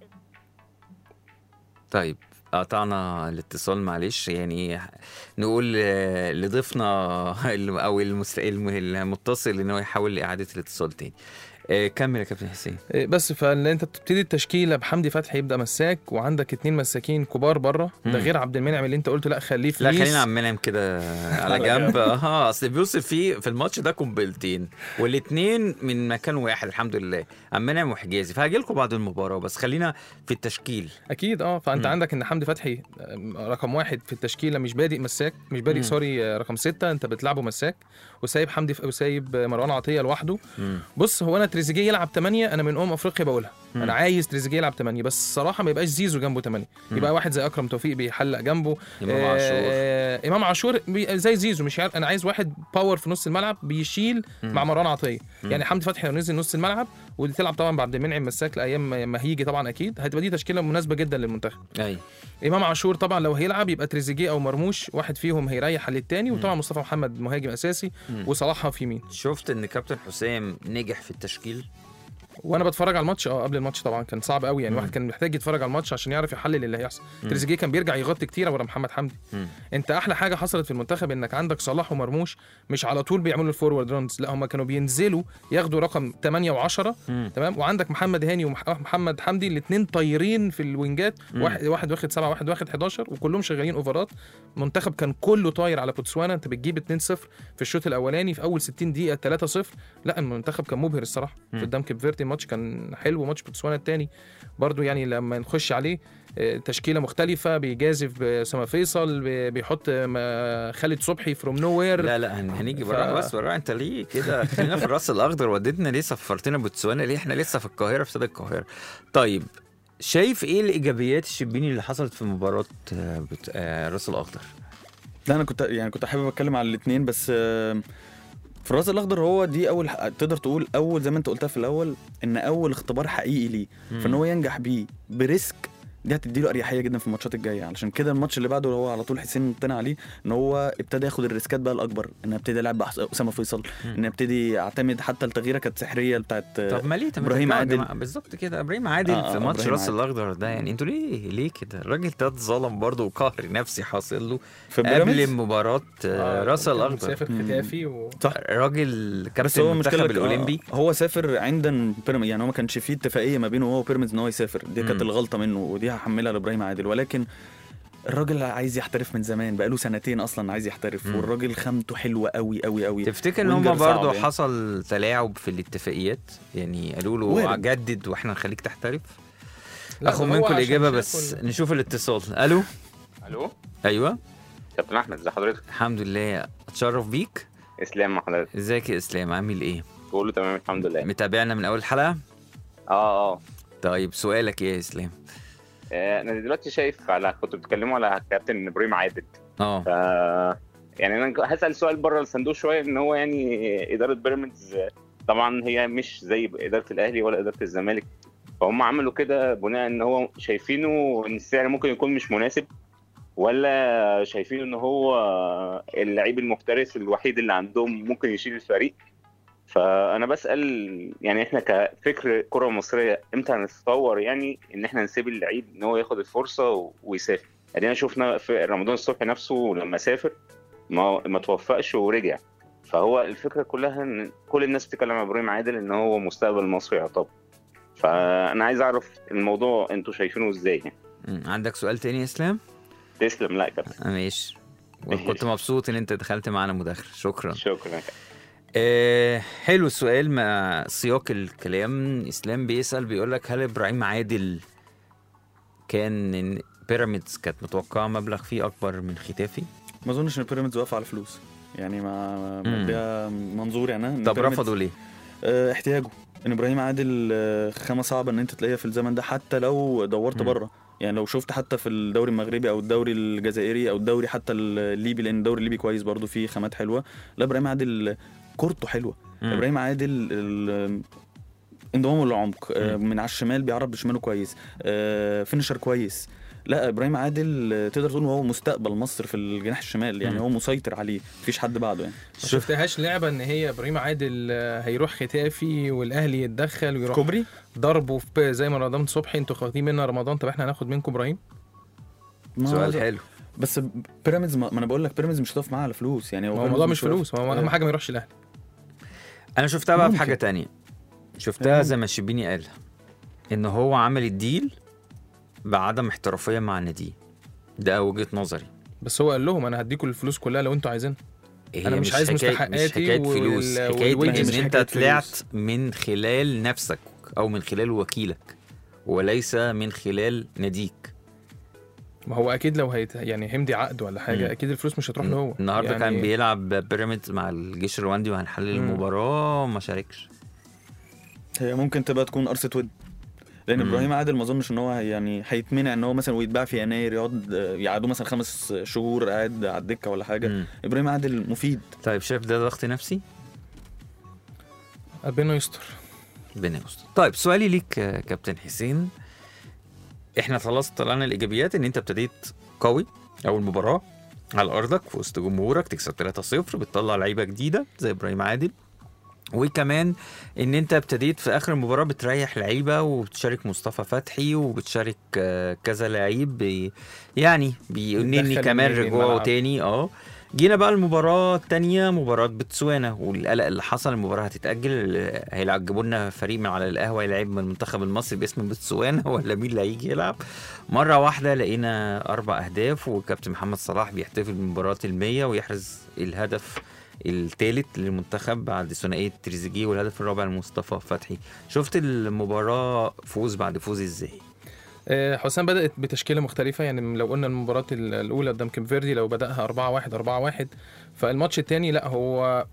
طيب قطعنا الاتصال معلش يعني نقول آه، لضيفنا الم- او المست... الم- المتصل ان هو يحاول اعاده الاتصال تاني آه، كمل يا كابتن حسين إيه بس فانت بتبتدي التشكيله بحمدي فتحي يبدا مساك وعندك اتنين مساكين كبار بره مم. ده غير عبد المنعم اللي انت قلته لا خليه لا فليس خلينا عم منعم كده على جنب اه اصل بيوصف فيه في الماتش ده قنبلتين والاثنين من مكان واحد الحمد لله عم منعم وحجازي فهاجي لكم بعد المباراه بس خلينا في التشكيل اكيد اه فانت مم. عندك ان حمدي فتحي آم، رقم واحد في التشكيله مش بادئ مساك مش بادئ مم. سوري آه، رقم ستة انت بتلعبه مساك وسايب حمدي ف- وسايب آه، مروان عطيه لوحده مم. بص هو انا تريزيجيه يلعب 8 انا من امم افريقيا بقولها مم. انا عايز تريزيجيه يلعب 8 بس الصراحه ما يبقاش زيزو جنبه 8 يبقى واحد زي اكرم توفيق بيحلق جنبه امام عاشور آه امام عاشور بي- زي زيزو مش عارف انا عايز واحد باور في نص الملعب بيشيل مم. مع مروان عطيه مم. يعني حمدي فتحي لو نزل نص الملعب ودي تلعب طبعا بعبد المنعم مساك لايام ما- ما هيجي طبعا اكيد هتبقى دي تشكيله مناسبه جدا للمنتخب ايوه امام عاشور طبعا لو هيلعب يبقى تريزيجيه او مرموش واحد فيهم هيريح على التاني وطبعا مصطفى محمد مهاجم اساسي مم. وصلاح في يمين شفت ان كابتن حسام نجح في التشكيل وانا بتفرج على الماتش اه قبل الماتش طبعا كان صعب قوي يعني مم. واحد كان محتاج يتفرج على الماتش عشان يعرف يحلل اللي هيحصل تريزيجيه كان بيرجع يغطي كتير ورا محمد حمدي مم. انت احلى حاجه حصلت في المنتخب انك عندك صلاح ومرموش مش على طول بيعملوا الفورورد رونز لا هم كانوا بينزلوا ياخدوا رقم 8 و10 مم. تمام وعندك محمد هاني ومحمد حمدي الاثنين طايرين في الوينجات مم. واحد واحد واخد 7 واحد واخد 11 وكلهم شغالين اوفرات منتخب كان كله طاير على بوتسوانا انت بتجيب 2-0 في الشوط الاولاني في اول 60 دقيقه 3-0 لا المنتخب كان مبهر الصراحه مم. قدام كيب فيردي الماتش كان حلو ماتش بوتسوانا الثاني برضو يعني لما نخش عليه آه، تشكيله مختلفه بيجازف اسامه فيصل بي- بيحط آه، خالد صبحي فروم نو وير لا لا هن- هنيجي ف- بره بس بره انت ليه كده خلينا في الراس الاخضر وديتنا ليه سفرتنا بوتسوانا ليه احنا لسه في القاهره في استاد القاهره طيب شايف ايه الايجابيات الشبيني اللي حصلت في مباراه آه، بت... آه، راس الاخضر لا انا كنت يعني كنت حابب اتكلم على الاثنين بس آه، في الراس الاخضر هو دي اول ح- تقدر تقول اول زي ما انت قلتها في الاول ان اول اختبار حقيقي ليه فان هو ينجح بيه بريسك دي هتديله اريحيه جدا في الماتشات الجايه علشان كده الماتش اللي بعده هو على طول حسين مقتنع عليه ان هو ابتدى ياخد الريسكات بقى الاكبر ان ابتدي العب باسامه فيصل ان ابتدي اعتمد حتى التغييره كانت سحريه بتاعت طب ما ليه طب ما إبراهيم ترجعوا يا عادل. جماعة. بالظبط كده ابراهيم عادل آه، في آه، ماتش إبراهيم راس عادل. الاخضر ده يعني انتوا ليه ليه كده الراجل ده اتظلم برضه وقهر نفسي حاصل له في قبل بيراميدز مباراه آه، راس كان الاخضر مسافر ختافي و... صح راجل بس كابتن هو المنتخب مشكلة الاولمبي آه، هو سافر عند بيراميدز يعني هو ما كانش فيه اتفاقيه ما بينه هو وبيراميدز ان هو يسافر دي كانت مم. الغلطه منه ودي هحملها لابراهيم عادل ولكن الراجل عايز يحترف من زمان بقاله سنتين اصلا عايز يحترف مم. والراجل خامته حلوه قوي قوي قوي تفتكر ان وينجر هم صعب برضه يعني. حصل تلاعب في الاتفاقيات يعني قالوا له وارد. جدد واحنا نخليك تحترف لا، اخد هو منكم عشان الاجابه شاف بس ال- نشوف الاتصال الو الو ايوه كابتن احمد ازي حضرتك الحمد لله اتشرف بيك اسلام مع حضرتك ازيك يا اسلام عامل ايه كله تمام الحمد لله متابعنا من اول حلقه اه اه طيب سؤالك ايه يا اسلام آه، انا دلوقتي شايف على كنتوا بتتكلموا على كابتن ابراهيم عادل اه ف يعني انا هسال سؤال بره الصندوق شويه ان هو يعني اداره بيراميدز آه، طبعا هي مش زي اداره الاهلي ولا اداره الزمالك فهم عملوا كده بناء ان هو شايفينه ان السعر ممكن يكون مش مناسب ولا شايفين ان هو اللعيب المحترف الوحيد اللي عندهم ممكن يشيل الفريق فانا بسال يعني احنا كفكر كره مصريه امتى هنتطور يعني ان احنا نسيب اللعيب ان هو ياخد الفرصه و- ويسافر ادينا شفنا في رمضان الصبحي نفسه لما سافر ما ما توفقش ورجع فهو الفكره كلها ان كل الناس بتتكلم عن ابراهيم عادل ان هو مستقبل مصر يعتبر فانا عايز اعرف الموضوع انتوا شايفينه ازاي يعني مم. عندك سؤال تاني يا اسلام تسلم لا يا كابتن آه، ماشي وكنت مبسوط ان انت دخلت معانا مداخله شكرا شكرا يا كابتن. آه حلو السؤال مع سياق الكلام اسلام بيسال بيقول لك هل ابراهيم عادل كان إن بيراميدز كانت متوقعه مبلغ فيه اكبر من ختافي ما اظنش ان بيراميدز واقفه على فلوس يعني ما مم. ما ده منظوري انا إن طب بيراميدز- رفضوا ليه آه، احتياجه ان ابراهيم عادل آه، خامه صعبه ان انت تلاقيها في الزمن ده حتى لو دورت مم. بره يعني لو شفت حتى في الدوري المغربي او الدوري الجزائري او الدوري حتى الليبي لان الدوري الليبي كويس برضو فيه خامات حلوه لا ابراهيم عادل كورته حلوه مم. ابراهيم عادل ال- انضمامه للعمق آه، من على الشمال بيعرض بشماله كويس آه، فينشر كويس لا ابراهيم عادل آه، تقدر تقول هو مستقبل مصر في الجناح الشمال يعني مم. هو مسيطر عليه مفيش حد بعده يعني ما شفتهاش لعبه ان هي ابراهيم عادل آه، هيروح ختافي والاهلي يتدخل ويروح كوبري ضربه في ب- زي ما رمضان صبحي انتوا واخدين منا رمضان طب احنا هناخد منكم ابراهيم ما سؤال هو- حلو بس بيراميدز ما ما انا بقول لك بيراميدز مش هتقف معاه على فلوس يعني ما هو بيراميدز الموضوع مش هيقف- فلوس هو اهم آه. حاجه ما يروحش الاهلي انا شفتها بقى ممكن. بحاجه تانية شفتها ممكن. زي ما شبيني قال ان هو عمل الديل بعدم احترافيه مع ناديه ده وجهه نظري بس هو قال لهم انا هديكم الفلوس كلها لو انتوا عايزينها هي أنا مش عايز حكاية- مستحقاتي مش حكايه وال- فلوس حكايه والويجز ان مش انت حكاية طلعت فلوس. من خلال نفسك او من خلال وكيلك وليس من خلال ناديك ما هو اكيد لو هيت يعني هيمضي عقد ولا حاجه مم. اكيد الفلوس مش هتروح له هو النهارده يعني كان بيلعب بيراميدز مع الجيش الرواندي وهنحلل مم. المباراه وما شاركش هي ممكن تبقى تكون قرصه ود لان مم. ابراهيم عادل ما اظنش ان هو يعني هيتمنع ان هو مثلا ويتباع في يناير يقعد آه، يقعدوه مثلا خمس شهور قاعد على الدكه ولا حاجه مم. ابراهيم عادل مفيد طيب شايف ده ضغط نفسي ربنا يستر ربنا يستر طيب سؤالي ليك يا كابتن حسين احنا خلاص طلعنا الايجابيات ان انت ابتديت قوي اول مباراه على ارضك في وسط جمهورك تكسب 3-0 بتطلع لعيبه جديده زي ابراهيم عادل وكمان ان انت ابتديت في اخر المباراه بتريح لعيبه وبتشارك مصطفى فتحي وبتشارك آه، كذا لعيب بي يعني بيقولني بتدخل كمان النني رجوعه الملعب. تاني اه جينا بقى المباراة التانية مباراة بتسوانا والقلق اللي حصل المباراة هتتأجل هيلعبوا لنا فريق من على القهوة يلعب من المنتخب المصري باسم بتسوانا ولا مين اللي هيجي يلعب مرة واحدة لقينا أربع أهداف وكابتن محمد صلاح بيحتفل بمباراة المية ويحرز الهدف الثالث للمنتخب بعد ثنائية تريزيجيه والهدف الرابع لمصطفى فتحي شفت المباراة فوز بعد فوز ازاي؟ آه، حسام بدات بتشكيله مختلفه يعني لو قلنا المباراه ال- الاولى قدام كيم فيردي لو بداها 4 1 4 1 فالماتش الثاني لا هو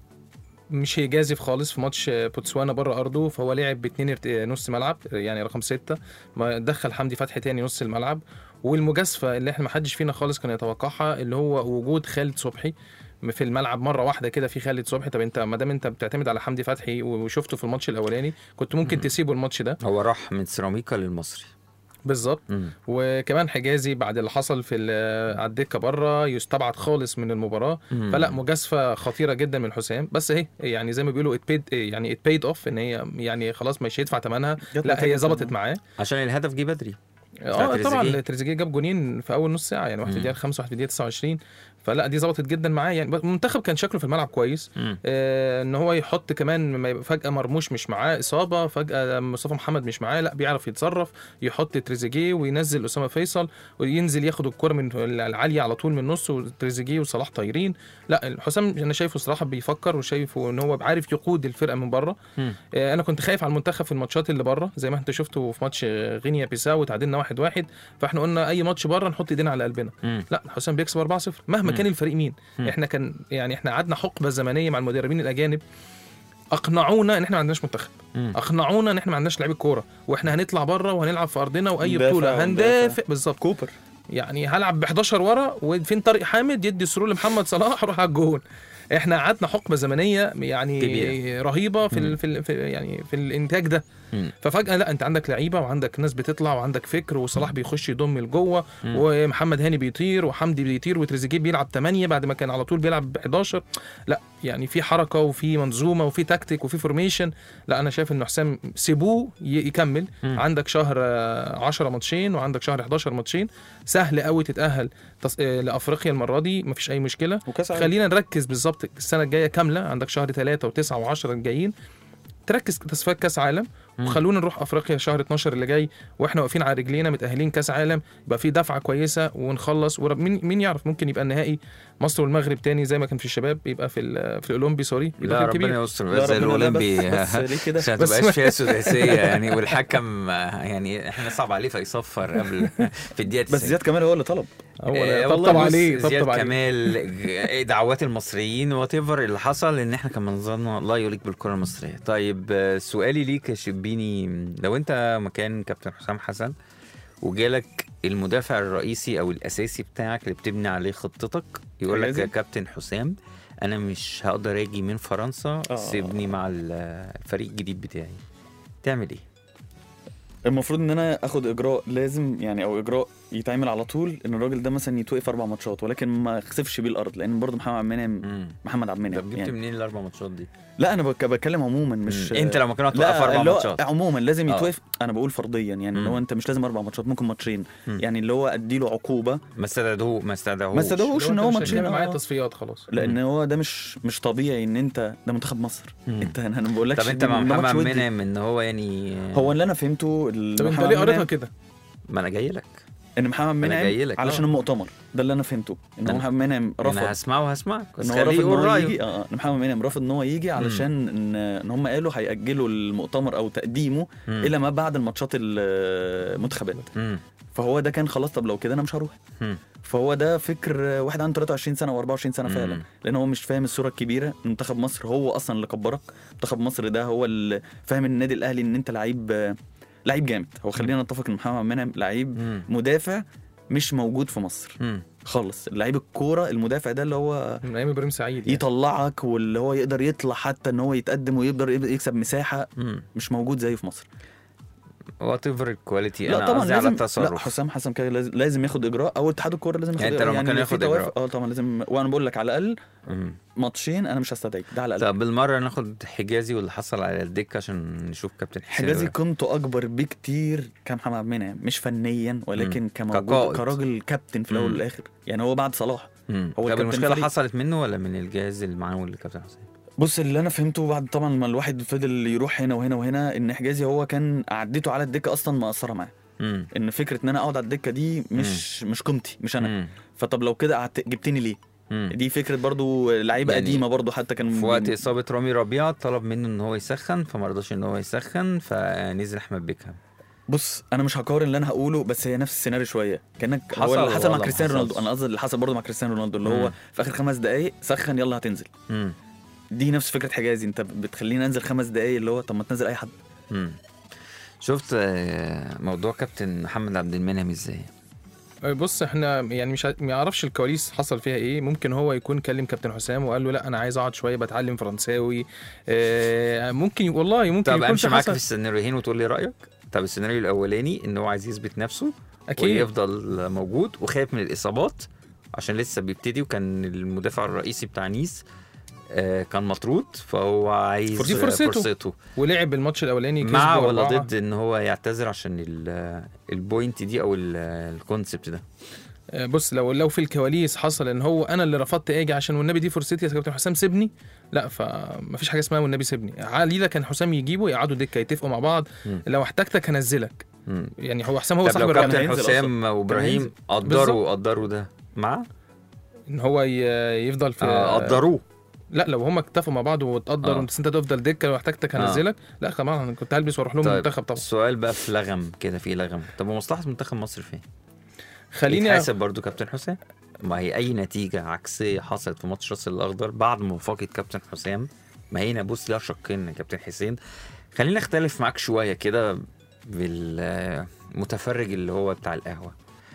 مش هيجازف خالص في ماتش آه، بوتسوانا بره ارضه فهو لعب باثنين ارت- آه، نص ملعب يعني رقم ستة ما دخل حمدي فتحي تاني نص الملعب والمجازفه اللي احنا ما حدش فينا خالص كان يتوقعها اللي هو وجود خالد صبحي في الملعب مره واحده كده في خالد صبحي طب انت ما دام انت بتعتمد على حمدي فتحي وشفته في الماتش الاولاني كنت ممكن تسيبه الماتش ده هو راح من سيراميكا للمصري بالظبط مم. وكمان حجازي بعد اللي حصل في ال- على الدكه بره يستبعد خالص من المباراه مم. فلا مجازفه خطيره جدا من حسام بس اهي يعني زي ما بيقولوا ات بيد يعني ات بيد اوف ان هي يعني خلاص مش هيدفع ثمنها جت لا نتيجة هي ظبطت كمان. معاه عشان الهدف جه بدري اه تريزيجيه. طبعا تريزيجيه جاب جونين في اول نص ساعه يعني واحد في مم. الدقيقه 5 واحد في الدقيقه 29 فلا دي ظبطت جدا معاه يعني بس المنتخب كان شكله في الملعب كويس مم. آه ان هو يحط كمان ما يبقى فجاه مرموش مش معاه اصابه فجاه مصطفى محمد مش معاه لا بيعرف يتصرف يحط تريزيجيه وينزل اسامه فيصل وينزل ياخد الكره من العاليه على طول من النص وتريزيجيه وصلاح طايرين لا حسام انا شايفه صراحه بيفكر وشايفه ان هو عارف يقود الفرقه من بره مم. آه، انا كنت خايف على المنتخب في الماتشات اللي بره زي ما انت شفته في ماتش غينيا بيساو وتعادلنا واحد واحد فاحنا قلنا اي ماتش بره نحط ايدينا على قلبنا مم. لا حسام بيكسب 4-0 مهما مم. كان الفريق مين مم. احنا كان يعني احنا قعدنا حقبه زمنيه مع المدربين الاجانب اقنعونا ان احنا ما عندناش منتخب مم. اقنعونا ان احنا ما عندناش لعيبه كوره واحنا هنطلع بره وهنلعب في ارضنا واي ندافع بطوله وندافع. هندافع بالظبط كوبر يعني هلعب ب 11 ورا وفين طارق حامد يدي السرور لمحمد صلاح اروح على الجون احنا قعدنا حقبه زمنيه يعني كبيرة. رهيبه في, مم. ال في, ال في يعني في الانتاج ده مم. ففجاه لا انت عندك لعيبه وعندك ناس بتطلع وعندك فكر وصلاح بيخش يضم لجوه مم. ومحمد هاني بيطير وحمدي بيطير وتريزيجيه بيلعب 8 بعد ما كان على طول بيلعب ب 11 لا يعني في حركه وفي منظومه وفي تكتيك وفي فورميشن لا انا شايف ان حسام سيبوه ي- يكمل مم. عندك شهر آه، 10 ماتشين وعندك شهر 11 ماتشين سهل قوي تتاهل تص... آه، لافريقيا المره دي مفيش اي مشكله وكاس عالم. خلينا نركز بالظبط السنه الجايه كامله عندك شهر 3 و9 و10 الجايين تركز تصفيات كاس عالم مم. وخلونا نروح افريقيا شهر 12 اللي جاي واحنا واقفين على رجلينا متاهلين كاس عالم يبقى في دفعه كويسه ونخلص ورب مين مين يعرف ممكن يبقى النهائي مصر والمغرب تاني زي ما كان في الشباب يبقى في ال- في الاولمبي سوري يبقى لا في الكبير ربنا يستر لا بس زي ربنا لا، بس- الاولمبي بس ليه كده؟ عشان ما بس- تبقاش فيها سداسيه يعني والحكم آه، يعني احنا صعب عليه فيصفر قبل في الدقيقه 90 بس زياد كمال هو اللي طلب هو آه، طبطب والله بص، عليه زياد طبطب عليه كمال ج- دعوات المصريين وات ايفر اللي حصل ان احنا كان منظرنا لا يليق بالكره المصريه طيب آه، سؤالي ليك يا شبيني لو انت مكان كابتن حسام حسن وجالك المدافع الرئيسي او الاساسي بتاعك اللي بتبني عليه خطتك يقول لك حجازي؟ يا كابتن حسام انا مش هقدر اجي من فرنسا آه. سيبني مع ال- الفريق الجديد بتاعي تعمل ايه المفروض ان انا اخد اجراء لازم يعني او اجراء يتعمل على طول ان الراجل ده مثلا يتوقف اربع ماتشات ولكن ما خسفش بيه الارض لان برضه محمد عبد المنعم مم. محمد عبد طب المنعم جبت يعني منين الاربع ماتشات دي لا انا بك- بتكلم عموما مش مم. انت لو مكانه هتوقف لا اربع اللي هو ماتشات عموما لازم آه. يتوقف انا بقول فرضيا يعني اللي مم. هو انت مش لازم اربع ماتشات ممكن ماتشين مم. يعني اللي هو اديله عقوبه ما استدعوه ما استدعوهوش ما استدعوهوش ان هو ماتشين معايا آه. تصفيات خلاص لان هو ده مش مش طبيعي ان انت ده منتخب مصر مم. انت انا ما بقولكش طب انت دي- مع ده محمد ماتش ودي. منعم ان هو يعني هو اللي انا فهمته ال- طب انت محمد ليه قريتها منعم- كده؟ ما انا جاي لك ان محمد منعم جاي لك، علشان آه. المؤتمر ده اللي انا فهمته ان ده هو أنا- محمد منعم رفض انا هسمعه وهسمعك بس ان هو خليه رافض ان يقول هو رايه يجي اه آه، ان محمد منعم رافض ان هو يجي علشان ان ان هم قالوا هيأجلوا المؤتمر او تقديمه مم. الى ما بعد الماتشات المنتخبات مم. فهو ده كان خلاص طب لو كده انا مش هروح مم. فهو ده فكر واحد عنده 23 سنه و24 سنه فعلا مم. لان هو مش فاهم الصوره الكبيره منتخب مصر هو اصلا اللي كبرك منتخب مصر ده هو اللي فاهم النادي الاهلي ان انت لعيب لعيب جامد هو خلينا نتفق ان محمد منعم لعيب مم. مدافع مش موجود في مصر مم. خالص لعيب الكوره المدافع ده اللي هو من ايام ابراهيم سعيد يعني. يطلعك واللي هو يقدر يطلع حتى ان هو يتقدم ويقدر يكسب مساحه مم. مش موجود زيه في مصر وات ايفر الكواليتي لا انا طبعا قصدي على لازم التصرف لا حسام حسن كده لازم, لازم ياخد اجراء او اتحاد الكوره لازم ياخد يعني انت لو مكانه اللي ياخد فيه توافق- إجراء. اه طبعا لازم وانا بقول لك على الاقل مم. ماتشين انا مش هستدعيك ده على الاقل طب بالمره ناخد حجازي واللي حصل على الدكه عشان نشوف كابتن حسين حجازي رأيه. قيمته اكبر بكتير كمحمد عبد المنعم مش فنيا ولكن مم. كموجود كقائد. كراجل كابتن في الاول مم. والاخر يعني هو بعد صلاح مم. هو طب الكابتن المشكله الفريق. حصلت منه ولا من الجهاز المعمول للكابتن حسين بص اللي انا فهمته بعد طبعا ما الواحد فضل يروح هنا وهنا وهنا ان حجازي هو كان قعدته على الدكه اصلا مقصره معاه مم. ان فكره ان انا اقعد على الدكه دي مش مش قيمتي مش انا مم. فطب لو كده قعدت جبتني ليه مم. دي فكره برضو لعيبه يعني قديمه برضو حتى كان في وقت اصابه رامي ربيعه طلب منه ان هو يسخن فما رضاش ان هو يسخن فنزل احمد بيكهام بص انا مش هقارن اللي انا هقوله بس هي نفس السيناريو شويه كانك حصل هو اللي حصل ولا مع ما كريستيانو رونالدو حصلش؟ انا قصدي اللي حصل برضه مع كريستيانو رونالدو اللي مم. هو في اخر خمس دقائق سخن يلا هتنزل مم. دي نفس فكره حجازي انت بتخليني انزل خمس دقائق اللي هو طب ما تنزل اي حد مم. شفت آه، موضوع كابتن محمد عبد المنعم ازاي بص احنا يعني مش ع- ما يعرفش الكواليس حصل فيها ايه ممكن هو يكون كلم كابتن حسام وقال له لا انا عايز اقعد شويه بتعلم فرنساوي اه ممكن والله ممكن طب يكون امشي في معاك في حصل السيناريوهين وتقول لي رايك طب السيناريو الاولاني ان هو عايز يثبت نفسه اكيد ويفضل موجود وخايف من الاصابات عشان لسه بيبتدي وكان المدافع الرئيسي بتاع نيس آه، كان مطرود فهو عايز دي فرصته. فرصته ولعب الماتش الاولاني كسبه مع ولا أربعة. ضد ان هو يعتذر عشان ال- البوينت دي او ال- الكونسبت ده آه، بص لو لو في الكواليس حصل ان هو انا اللي رفضت اجي عشان والنبي دي فرصتي يا كابتن حسام سيبني لا فمفيش حاجه اسمها والنبي سيبني علي ده كان حسام يجيبه يقعدوا دكه يتفقوا مع بعض مم. لو احتجتك هنزلك مم. يعني هو حسام هو طب صاحب لو الرأي كابتن هينزل حسام وابراهيم هينزل. قدروا بالظبط. قدروا ده مع ان هو ي- يفضل في آه، قدروه لا لو هم اتفقوا مع بعض وتقدر آه. بس انت تفضل دكه لو احتجتك آه. هنزلك لا طبعا انا كنت هلبس واروح لهم طيب المنتخب طبعا السؤال بقى في لغم كده في لغم طب ومصلحه منتخب مصر فين؟ خليني يتحاسب برضو كابتن حسام ما هي اي نتيجه عكسيه حصلت في ماتش راس الاخضر بعد موافقه كابتن حسام ما هي نبص لها شقين يا كابتن حسين خلينا اختلف معاك شويه كده بالمتفرج اللي هو بتاع القهوه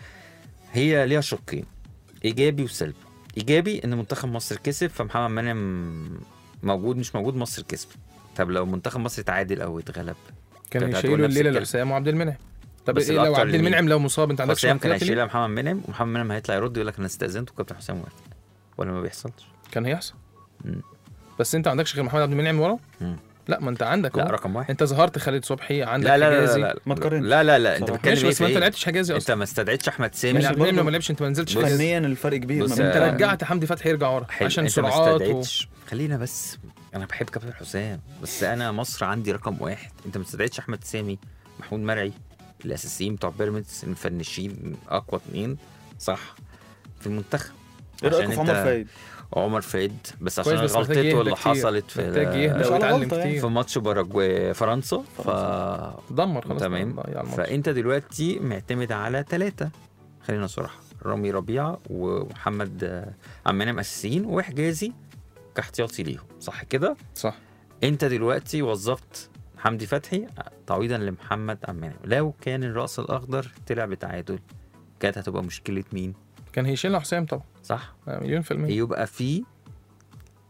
هي ليها شقين ايجابي وسلبي ايجابي ان منتخب مصر كسب فمحمد منعم موجود مش موجود مصر كسب طب لو منتخب مصر اتعادل او اتغلب كان كانت هتقول يشيلوا نفس الليله الكلام. لحسام وعبد المنعم طب بس إيه لو الأكتر عبد لمين؟ المنعم لو مصاب انت عندكش حسام كان اختلاف ليه؟ هيشيلها محمد منعم ومحمد منعم هيطلع يرد يقول لك انا استاذنت وكابتن حسام وافق ولا ما بيحصلش كان هيحصل مم. بس انت عندكش غير محمد عبد المنعم ورا مم. لا ما انت عندك لا أهو. رقم واحد انت ظهرت خالد صبحي عندك لا لا لا حجازي لا لا ما تقارنش. لا لا لا انت صراحة. بتتكلم ماشي ايه بس في ما انت ايه؟ لعبتش حجازي انت اصلا ما استدعيتش احمد من سامي ماشي. عبد المنعم برضه. لو ما لعبش انت ما نزلتش بص، حجازي فنيا الفرق كبير بص، ما آه، انت انت رجعت حمدي فتحي يرجع ورا حلو عشان انت ما سرعات و... استدعيتش خلينا بس انا بحب كابتن حسام بس انا مصر عندي رقم واحد انت ما استدعيتش احمد سامي محمود مرعي الاساسيين بتوع بيراميدز المفنشين اقوى اتنين صح في المنتخب ايه رايك عشان في عمر انت- فايد؟ عمر فايد بس عشان كويس بس محتاج غلطته يهدى اللي كتير. حصلت في محتاج يهدى مش على ويتعلم غلطة يعني. في كتير ماتش باراجواي فرنسا ف دمر خلاص تمام ضيع الماتش. فانت دلوقتي معتمد على ثلاثة خلينا صراحة رامي ربيعة ومحمد آه، عبد المنعم اساسيين وحجازي كاحتياطي ليهم صح كده صح انت دلوقتي وظفت حمدي فتحي تعويضا لمحمد عبد المنعم لو كان الراس الاخضر طلع بتعادل كانت هتبقى مشكلة مين كان هيشيلها حسام طبعا صح آه، مليون في المية يبقى في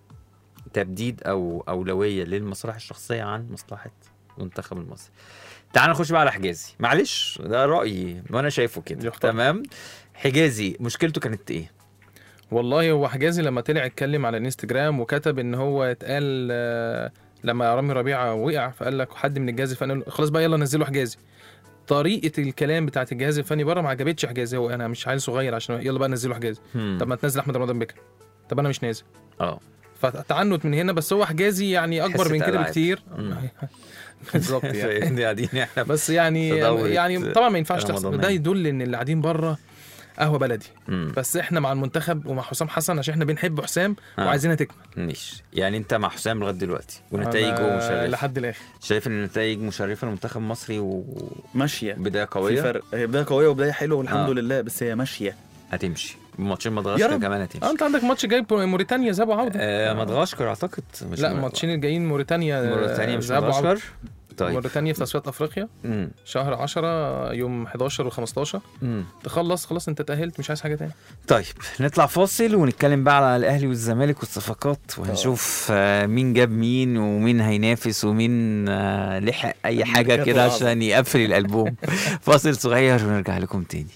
تبديد او اولويه للمصالح الشخصيه عن مصلحه المنتخب المصري تعال نخش بقى على حجازي معلش ده رايي وانا شايفه كده يحترم. تمام حجازي مشكلته كانت ايه والله هو حجازي لما طلع اتكلم على الانستجرام وكتب ان هو اتقال آه، لما رامي ربيعه وقع فقال لك حد من الجهاز الفني قال له خلاص بقى يلا نزلوا حجازي طريقه الكلام بتاعت الجهاز الفني بره ما عجبتش حجازي هو انا مش عيل صغير عشان يلا بقى نزلوا حجازي هم. طب ما تنزل احمد رمضان بكر طب انا مش نازل اه فتعنت من هنا بس هو حجازي يعني اكبر حصة من كده ألعاب. بكتير مم. بالظبط يعني فاهمني قاعدين احنا بس يعني تدورت يعني طبعا ما ينفعش تحصل رمضانية. ده يدل ان اللي قاعدين بره قهوه بلدي مم. بس احنا مع المنتخب ومع حسام حسن عشان احنا بنحب حسام آه. وعايزينها تكمل ماشي يعني انت مع حسام لغايه دلوقتي ونتائجه أنا مشرفه لحد الاخر شايف ان النتائج مشرفه للمنتخب المصري ماشيه وبدايه في قويه فرق هي بدايه قويه وبدايه حلوه والحمد آه. لله بس هي ماشيه هتمشي ماتشين يا مدغشقر رب. كمان اه هتمشي انت عندك ماتش جاي موريتانيا ذهاب وعوده آه مدغشقر اعتقد مش لا م- الماتشين الجايين موريتانيا آه، موريتانيا مش ذهاب وعودة. مدغشقر طيب موريتانيا في تصفيات افريقيا مم. شهر 10 يوم 11 و15 مم. تخلص خلاص انت تاهلت مش عايز حاجه تاني طيب نطلع فاصل ونتكلم بقى على الاهلي والزمالك والصفقات وهنشوف آه، مين جاب مين ومين هينافس ومين آه، لحق اي حاجه الميركاتو كده الأعظم. عشان يقفل الالبوم فاصل صغير ونرجع لكم تاني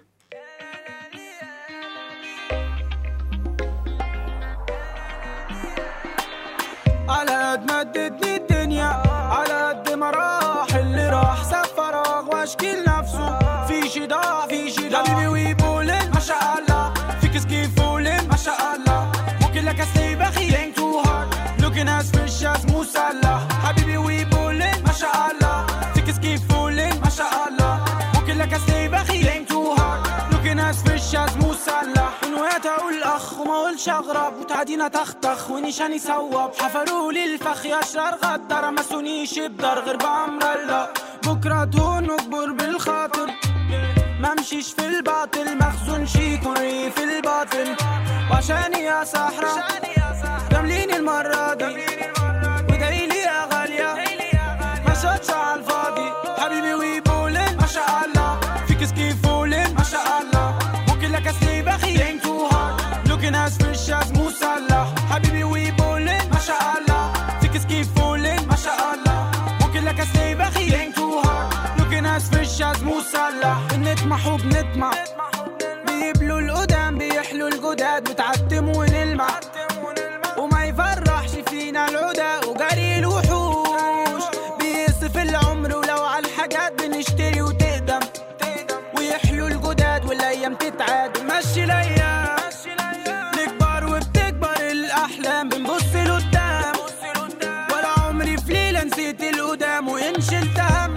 على قد ما ادتني الدنيا على قد ما راح اللي راح ساب فراغ واشكي لنفسه في شي ضاع في شي ضاع حبيبي ويبولن ما شاء الله فيك سكيف فولن ما شاء الله ممكن لك استي بخي ain't too hard looking as fresh as مسلح حبيبي ويبولن ما شاء الله فيك سكيف فولن ما شاء الله ممكن لك استي بخي ain't too hard looking as fresh as مسلح من وقت اقول اخ وما اقولش اغرب وتعدينا تختخ ونيشاني سوب حفروا لي الفخ يا شرار غدار ما سونيش بدار غير بامر الله بكره تهون نكبر بالخاطر ما امشيش في الباطل مخزون شي يكون ري في الباطل وعشاني يا صحراء جاملين المرة دي ودايلي يا غالية ما شاتش على الفاضي حبيبي ويبولن ما شاء الله فيك سكيف فولن ما شاء الله ممكن لك اسلي بخي ain't too hard looking as fresh as مسلح حبيبي ويبولن ما شاء الله فيك سكيف فولن ما شاء الله ممكن لك اسلي بخي ain't too hard looking as fresh as مسلح بنطمح وبنطمع بيبلوا القدام بيحلوا الجداد بتعتم ونلمع وما يفرحش فينا العدا وجري الوحوش بيصف العمر ولو على الحاجات بنشتري وتقدم ويحلوا الجداد والايام تتعاد مشي الايام نكبر وبتكبر الاحلام بنبص لقدام ولا عمري في ليله نسيت القدام وان شلت هم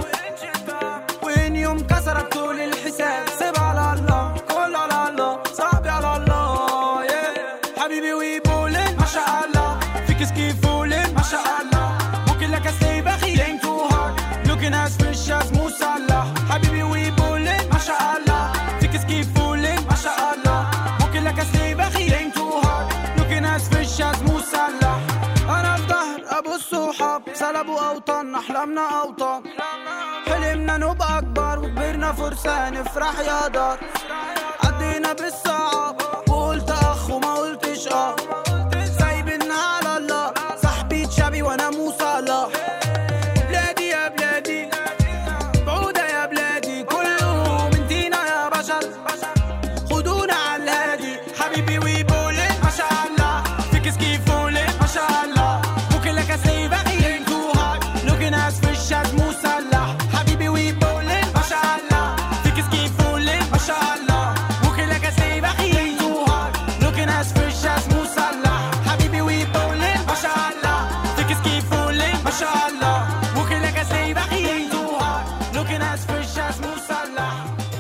وين يوم كسرك طول الحساب سيب على الله كل على الله صعب على الله yeah. حبيبي ويبولن ما شاء الله فيك سكيف فولن ما شاء الله ممكن لك استي بخي ain't too hard looking as fresh as مسلح حبيبي ويبولن ما شاء الله فيك سكيف فولن ما شاء الله ممكن لك استي بخي ain't too hard looking as fresh as مسلح انا في ظهر ابو الصحاب سلبوا اوطان احلامنا اوطان حلمنا نبقى اكبر وكبرنا فرسان نفرح يا دار عدينا بالصعب وقلت اخ وما قلتش اه سايبنا على الله صاحبي تشابي وانا مو صلاح بلادي يا بلادي بعودة يا بلادي كله من دينا يا بشر خدونا على الهادي حبيبي ويبولن ما شاء الله فيك سكيف فولن ما شاء الله ممكن لك اسلي بقي انتو هارد looking as fresh as مسلح حبيبي ويبولن ما شاء الله فيك سكيف فولن ما شاء الله ممكن لك اسلي بقي انتو هارد looking as fresh as مسلح حبيبي ويبولن ما شاء الله فيك سكيف فولن ما شاء الله ممكن لك اسلي بقي انتو هارد looking as fresh as مسلح